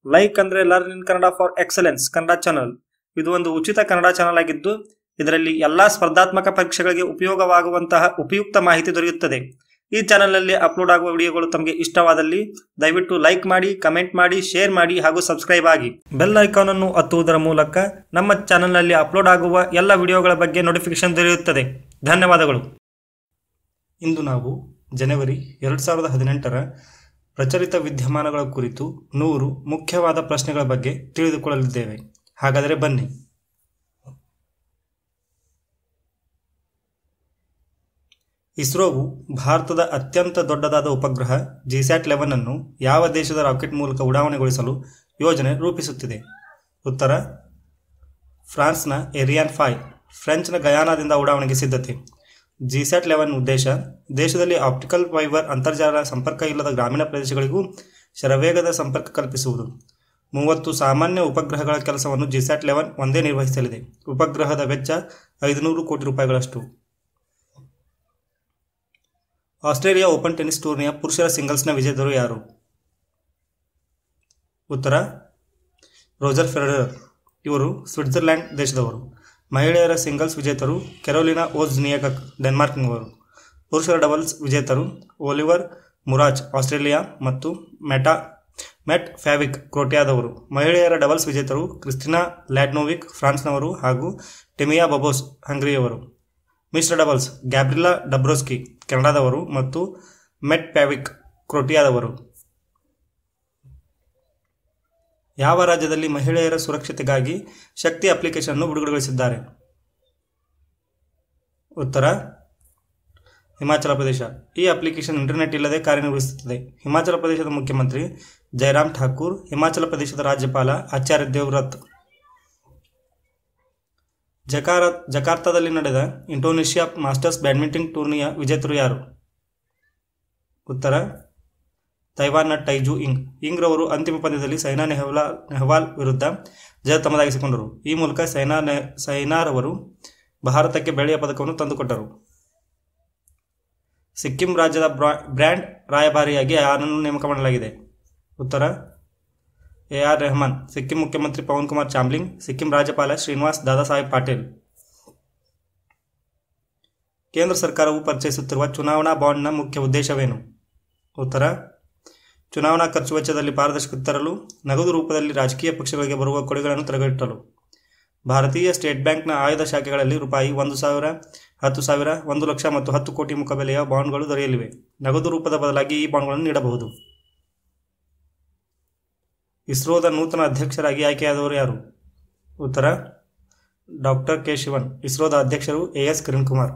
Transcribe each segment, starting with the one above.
like ಅಂದ್ರೆ learn in Kannada for excellence Kannada channel ಇದು ಒಂದು ಉಚಿತ ಕನ್ನಡ ಚಾನಲ್ ಆಗಿದ್ದು ಇದರಲ್ಲಿ ಎಲ್ಲಾ ಸ್ಪರ್ಧಾತ್ಮಕ ಪರೀಕ್ಷೆಗಳಿಗೆ ಉಪಯೋಗವಾಗುವಂತಹ ಉಪಯುಕ್ತ ಮಾಹಿತಿ ದೊರೆಯುತ್ತದೆ ಈ ಚಾನಲ್ನಲ್ಲಿ ಅಪ್ಲೋಡ್ ಆಗುವ ವಿಡಿಯೋಗಳು ತಮಗೆ ಇಷ್ಟವಾದಲ್ಲಿ ದಯವಿಟ್ಟು ಲೈಕ್ ಮಾಡಿ ಕಮೆಂಟ್ ಮಾಡಿ ಶೇರ್ ಮಾಡಿ ಹಾಗೂ ಸಬ್ಸ್ಕ್ರೈಬ್ ಆಗಿ ಬೆಲ್ ಐಕಾನ್ ಅನ್ನು ಒತ್ತುವುದರ ಮೂಲಕ ನಮ್ಮ ಚಾನಲ್ನಲ್ಲಿ ಅಪ್ಲೋಡ್ ಆಗುವ ಎಲ್ಲ ವಿಡಿಯೋಗಳ ಬಗ್ಗೆ ನೋಟಿಫಿಕೇಶನ್ ದೊರೆಯುತ್ತದೆ ಧನ್ಯವಾದಗಳು ಇಂದು ನಾವು ಜನವರಿ ಎರಡು ಸಾವಿರದ ಹದಿನೆಂಟರ ಪ್ರಚಲಿತ ವಿದ್ಯಮಾನಗಳ ಕುರಿತು ನೂರು ಮುಖ್ಯವಾದ ಪ್ರಶ್ನೆಗಳ ಬಗ್ಗೆ ತಿಳಿದುಕೊಳ್ಳಲಿದ್ದೇವೆ ಹಾಗಾದರೆ ಬನ್ನಿ ಇಸ್ರೋವು ಭಾರತದ ಅತ್ಯಂತ ದೊಡ್ಡದಾದ ಉಪಗ್ರಹ ಜಿಸ್ಯಾಟ್ ಲೆವೆನ್ ಅನ್ನು ಯಾವ ದೇಶದ ರಾಕೆಟ್ ಮೂಲಕ ಉಡಾವಣೆಗೊಳಿಸಲು ಯೋಜನೆ ರೂಪಿಸುತ್ತಿದೆ ಉತ್ತರ ಫ್ರಾನ್ಸ್ನ ಏರಿಯಾನ್ ಫೈವ್ ಫ್ರೆಂಚ್ನ ಗಯಾನಾದಿಂದ ಉಡಾವಣೆಗೆ ಸಿದ್ಧತೆ ಜಿಸ್ಯಾಟ್ ಲೆವೆನ್ ಉದ್ದೇಶ ದೇಶದಲ್ಲಿ ಆಪ್ಟಿಕಲ್ ಫೈಬರ್ ಅಂತರ್ಜಾಲ ಸಂಪರ್ಕ ಇಲ್ಲದ ಗ್ರಾಮೀಣ ಪ್ರದೇಶಗಳಿಗೂ ಶರವೇಗದ ಸಂಪರ್ಕ ಕಲ್ಪಿಸುವುದು ಮೂವತ್ತು ಸಾಮಾನ್ಯ ಉಪಗ್ರಹಗಳ ಕೆಲಸವನ್ನು ಜಿಸ್ಯಾಟ್ ಲೆವೆನ್ ಒಂದೇ ನಿರ್ವಹಿಸಲಿದೆ ಉಪಗ್ರಹದ ವೆಚ್ಚ ಐದುನೂರು ಕೋಟಿ ರೂಪಾಯಿಗಳಷ್ಟು ಆಸ್ಟ್ರೇಲಿಯಾ ಓಪನ್ ಟೆನ್ನಿಸ್ ಟೂರ್ನಿಯ ಪುರುಷರ ಸಿಂಗಲ್ಸ್ನ ವಿಜೇತರು ಯಾರು ಉತ್ತರ ರೋಜರ್ ಫೆಡರರ್ ಇವರು ಸ್ವಿಟ್ಜರ್ಲ್ಯಾಂಡ್ ದೇಶದವರು ಮಹಿಳೆಯರ ಸಿಂಗಲ್ಸ್ ವಿಜೇತರು ಕೆರೋಲಿನಾ ಓಜ್ನಿಯಕಕ್ ಡೆನ್ಮಾರ್ಕ್ನವರು ಪುರುಷರ ಡಬಲ್ಸ್ ವಿಜೇತರು ಒಲಿವರ್ ಮುರಾಜ್ ಆಸ್ಟ್ರೇಲಿಯಾ ಮತ್ತು ಮೆಟಾ ಮೆಟ್ ಫ್ಯಾವಿಕ್ ಕ್ರೋಟಿಯಾದವರು ಮಹಿಳೆಯರ ಡಬಲ್ಸ್ ವಿಜೇತರು ಕ್ರಿಸ್ಟಿನಾ ಲ್ಯಾಡ್ನೋವಿಕ್ ಫ್ರಾನ್ಸ್ನವರು ಹಾಗೂ ಟಿಮಿಯಾ ಬಬೋಸ್ ಹಂಗರಿಯವರು ಮಿಶ್ರ ಡಬಲ್ಸ್ ಗ್ಯಾಬ್ರಿಲಾ ಡಬ್ರೋಸ್ಕಿ ಕೆನಡಾದವರು ಮತ್ತು ಮೆಟ್ ಪ್ಯಾವಿಕ್ ಕ್ರೋಟಿಯಾದವರು ಯಾವ ರಾಜ್ಯದಲ್ಲಿ ಮಹಿಳೆಯರ ಸುರಕ್ಷತೆಗಾಗಿ ಶಕ್ತಿ ಅಪ್ಲಿಕೇಶನ್ ಅನ್ನು ಬಿಡುಗಡೆಗೊಳಿಸಿದ್ದಾರೆ ಉತ್ತರ ಹಿಮಾಚಲ ಪ್ರದೇಶ ಈ ಅಪ್ಲಿಕೇಶನ್ ಇಂಟರ್ನೆಟ್ ಇಲ್ಲದೆ ಕಾರ್ಯನಿರ್ವಹಿಸುತ್ತದೆ ಹಿಮಾಚಲ ಪ್ರದೇಶದ ಮುಖ್ಯಮಂತ್ರಿ ಜಯರಾಮ್ ಠಾಕೂರ್ ಹಿಮಾಚಲ ಪ್ರದೇಶದ ರಾಜ್ಯಪಾಲ ಆಚಾರ್ಯ ದೇವ್ರತ್ ಜಕಾರ ಜಕಾರ್ತಾದಲ್ಲಿ ನಡೆದ ಇಂಡೋನೇಷ್ಯಾ ಮಾಸ್ಟರ್ಸ್ ಬ್ಯಾಡ್ಮಿಂಟನ್ ಟೂರ್ನಿಯ ವಿಜೇತರು ಯಾರು ಉತ್ತರ ತೈವಾನ್ನ ಟೈಜು ಇಂಗ್ ಇಂಗ್ ರವರು ಅಂತಿಮ ಪಂದ್ಯದಲ್ಲಿ ಸೈನಾ ನೆಹ್ವಾಲ್ ನೆಹ್ವಾಲ್ ವಿರುದ್ಧ ಜಯ ತಮ್ಮದಾಗಿಸಿಕೊಂಡರು ಈ ಮೂಲಕ ಸೈನಾ ನೆ ಸೈನಾರವರು ಭಾರತಕ್ಕೆ ಬೆಳ್ಳಿಯ ಪದಕವನ್ನು ತಂದುಕೊಟ್ಟರು ಸಿಕ್ಕಿಂ ರಾಜ್ಯದ ಬ್ರ್ಯಾಂಡ್ ರಾಯಭಾರಿಯಾಗಿ ಯಾರನ್ನು ನೇಮಕ ಮಾಡಲಾಗಿದೆ ಉತ್ತರ ಎ ಆರ್ ರೆಹಮಾನ್ ಸಿಕ್ಕಿಂ ಮುಖ್ಯಮಂತ್ರಿ ಪವನ್ ಕುಮಾರ್ ಚಾಮ್ಲಿಂಗ್ ಸಿಕ್ಕಿಂ ರಾಜ್ಯಪಾಲ ಶ್ರೀನಿವಾಸ್ ದಾದಾಸಾಹೇಬ್ ಪಾಟೀಲ್ ಕೇಂದ್ರ ಸರ್ಕಾರವು ಪರಿಚಯಿಸುತ್ತಿರುವ ಚುನಾವಣಾ ಬಾಂಡ್ನ ಮುಖ್ಯ ಉದ್ದೇಶವೇನು ಉತ್ತರ ಚುನಾವಣಾ ಖರ್ಚು ವೆಚ್ಚದಲ್ಲಿ ಪಾರದರ್ಶಕತೆ ತರಲು ನಗದು ರೂಪದಲ್ಲಿ ರಾಜಕೀಯ ಪಕ್ಷಗಳಿಗೆ ಬರುವ ಕೊಡುಗೆಗಳನ್ನು ತಡೆಗಟ್ಟಲು ಭಾರತೀಯ ಸ್ಟೇಟ್ ಬ್ಯಾಂಕ್ನ ಆಯ್ದ ಶಾಖೆಗಳಲ್ಲಿ ರೂಪಾಯಿ ಒಂದು ಸಾವಿರ ಹತ್ತು ಸಾವಿರ ಒಂದು ಲಕ್ಷ ಮತ್ತು ಹತ್ತು ಕೋಟಿ ಮುಖಬೆಲೆಯ ಬಾಂಡ್ಗಳು ದೊರೆಯಲಿವೆ ನಗದು ರೂಪದ ಬದಲಾಗಿ ಈ ಬಾಂಡ್ಗಳನ್ನು ನೀಡಬಹುದು ಇಸ್ರೋದ ನೂತನ ಅಧ್ಯಕ್ಷರಾಗಿ ಆಯ್ಕೆಯಾದವರು ಯಾರು ಉತ್ತರ ಡಾಕ್ಟರ್ ಕೆ ಶಿವನ್ ಇಸ್ರೋದ ಅಧ್ಯಕ್ಷರು ಎ ಎಸ್ ಕಿರಣ್ ಕುಮಾರ್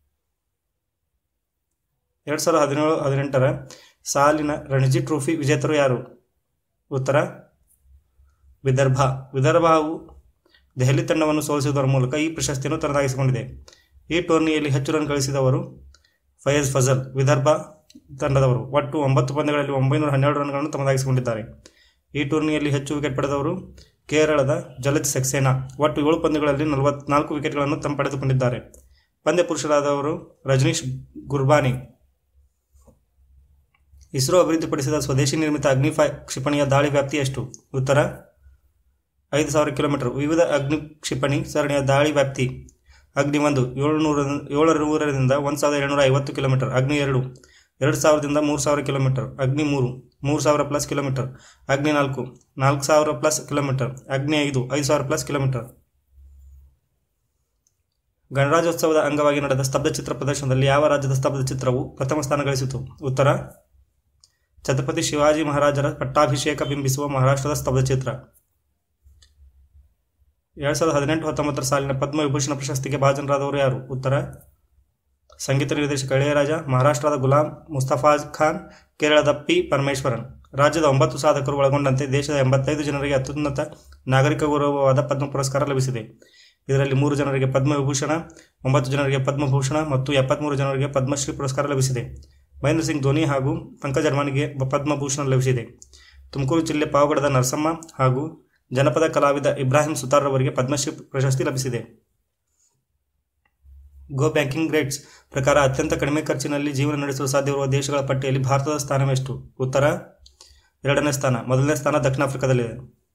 ಎರಡು ಸಾವಿರದ ಹದಿನೇಳು ಹದಿನೆಂಟರ ಸಾಲಿನ ರಣಜಿ ಟ್ರೋಫಿ ವಿಜೇತರು ಯಾರು ಉತ್ತರ ವಿದರ್ಭ ವಿದರ್ಭವು ದೆಹಲಿ ತಂಡವನ್ನು ಸೋಲಿಸುವುದರ ಮೂಲಕ ಈ ಪ್ರಶಸ್ತಿಯನ್ನು ತನ್ನದಾಗಿಸಿಕೊಂಡಿದೆ ಈ ಟೂರ್ನಿಯಲ್ಲಿ ಹೆಚ್ಚು ರನ್ ಗಳಿಸಿದವರು ಫಯಜ್ ಫಜಲ್ ವಿದರ್ಭ ತಂಡದವರು ಒಟ್ಟು ಒಂಬತ್ತು ಪಂದ್ಯಗಳಲ್ಲಿ ಒಂಬೈನೂರ ಹನ್ನೆರಡು ರನ್ಗಳನ್ನು ತಮ್ಮದಾಗಿಸಿಕೊಂಡಿದ್ದಾರೆ ಈ ಟೂರ್ನಿಯಲ್ಲಿ ಹೆಚ್ಚು ವಿಕೆಟ್ ಪಡೆದವರು ಕೇರಳದ ಜಲಜ್ ಸಕ್ಸೇನಾ ಒಟ್ಟು ಏಳು ಪಂದ್ಯಗಳಲ್ಲಿ ನಲವತ್ನಾಲ್ಕು ವಿಕೆಟ್ಗಳನ್ನು ತಮ್ಮ ಪಡೆದುಕೊಂಡಿದ್ದಾರೆ ಪಂದ್ಯ ಪುರುಷರಾದವರು ರಜನೀಶ್ ಗುರ್ಬಾನಿ ಇಸ್ರೋ ಅಭಿವೃದ್ಧಿಪಡಿಸಿದ ಸ್ವದೇಶಿ ನಿರ್ಮಿತ ಅಗ್ನಿಫೈ ಕ್ಷಿಪಣಿಯ ದಾಳಿ ವ್ಯಾಪ್ತಿ ಎಷ್ಟು ಉತ್ತರ ಐದು ಸಾವಿರ ಕಿಲೋಮೀಟರ್ ವಿವಿಧ ಅಗ್ನಿ ಕ್ಷಿಪಣಿ ಸರಣಿಯ ದಾಳಿ ವ್ಯಾಪ್ತಿ ಅಗ್ನಿ ಒಂದು ಏಳುನೂರ ಏಳರ ನೂರರಿಂದ ಒಂದು ಸಾವಿರದ ಏಳುನೂರ ಐವತ್ತು ಕಿಲೋಮೀಟರ್ ಅಗ್ನಿ ಎರಡು ಎರಡು ಸಾವಿರದಿಂದ ಮೂರು ಸಾವಿರ ಕಿಲೋಮೀಟರ್ ಅಗ್ನಿ ಮೂರು ಮೂರು ಸಾವಿರ ಪ್ಲಸ್ ಕಿಲೋಮೀಟರ್ ಅಗ್ನಿ ನಾಲ್ಕು ನಾಲ್ಕು ಸಾವಿರ ಪ್ಲಸ್ ಕಿಲೋಮೀಟರ್ ಅಗ್ನಿ ಐದು ಐದು ಸಾವಿರ ಪ್ಲಸ್ ಕಿಲೋಮೀಟರ್ ಗಣರಾಜ್ಯೋತ್ಸವದ ಅಂಗವಾಗಿ ನಡೆದ ಸ್ತಬ್ಧಚಿತ್ರ ಪ್ರದರ್ಶನದಲ್ಲಿ ಯಾವ ರಾಜ್ಯದ ಸ್ತಬ್ಧ ಚಿತ್ರವು ಪ್ರಥಮ ಸ್ಥಾನ ಗಳಿಸಿತು ಉತ್ತರ ಛತ್ರಪತಿ ಶಿವಾಜಿ ಮಹಾರಾಜರ ಪಟ್ಟಾಭಿಷೇಕ ಬಿಂಬಿಸುವ ಮಹಾರಾಷ್ಟ್ರದ ಸ್ತಬ್ಧಚಿತ್ರ ಎರಡ್ ಸಾವಿರದ ಹದಿನೆಂಟು ಹತ್ತೊಂಬತ್ತರ ಸಾಲಿನ ಪದ್ಮವಿಭೂಷಣ ಪ್ರಶಸ್ತಿಗೆ ಭಾಜನರಾದವರು ಯಾರು ಉತ್ತರ ಸಂಗೀತ ನಿರ್ದೇಶಕ ಇಳೆಯರಾಜ ಮಹಾರಾಷ್ಟ್ರದ ಗುಲಾಂ ಮುಸ್ತಫಾಜ್ ಖಾನ್ ಕೇರಳದ ಪಿ ಪರಮೇಶ್ವರನ್ ರಾಜ್ಯದ ಒಂಬತ್ತು ಸಾಧಕರು ಒಳಗೊಂಡಂತೆ ದೇಶದ ಎಂಬತ್ತೈದು ಜನರಿಗೆ ಅತ್ಯುನ್ನತ ನಾಗರಿಕ ಗೌರವವಾದ ಪದ್ಮ ಪುರಸ್ಕಾರ ಲಭಿಸಿದೆ ಇದರಲ್ಲಿ ಮೂರು ಜನರಿಗೆ ಪದ್ಮವಿಭೂಷಣ ಒಂಬತ್ತು ಜನರಿಗೆ ಪದ್ಮಭೂಷಣ ಮತ್ತು ಎಪ್ಪತ್ಮೂರು ಜನರಿಗೆ ಪದ್ಮಶ್ರೀ ಪುರಸ್ಕಾರ ಲಭಿಸಿದೆ ಮಹೇಂದ್ರ ಸಿಂಗ್ ಧೋನಿ ಹಾಗೂ ಪಂಕಜ್ ಅಡ್ವಾಣಿಗೆ ಪದ್ಮಭೂಷಣ ಲಭಿಸಿದೆ ತುಮಕೂರು ಜಿಲ್ಲೆ ಪಾವಗಡದ ನರಸಮ್ಮ ಹಾಗೂ ಜನಪದ ಕಲಾವಿದ ಇಬ್ರಾಹಿಂ ಸುತಾರ್ ಅವರಿಗೆ ಪದ್ಮಶ್ರೀ ಪ್ರಶಸ್ತಿ ಲಭಿಸಿದೆ ಗೋ ಬ್ಯಾಂಕಿಂಗ್ ರೇಟ್ಸ್ ಪ್ರಕಾರ ಅತ್ಯಂತ ಕಡಿಮೆ ಖರ್ಚಿನಲ್ಲಿ ಜೀವನ ನಡೆಸಲು ಸಾಧ್ಯವಿರುವ ದೇಶಗಳ ಪಟ್ಟಿಯಲ್ಲಿ ಭಾರತದ ಸ್ಥಾನವೆಷ್ಟು ಉತ್ತರ ಎರಡನೇ ಸ್ಥಾನ ಮೊದಲನೇ ಸ್ಥಾನ ದಕ್ಷಿಣ ಆಫ್ರಿಕಾದಲ್ಲಿದೆ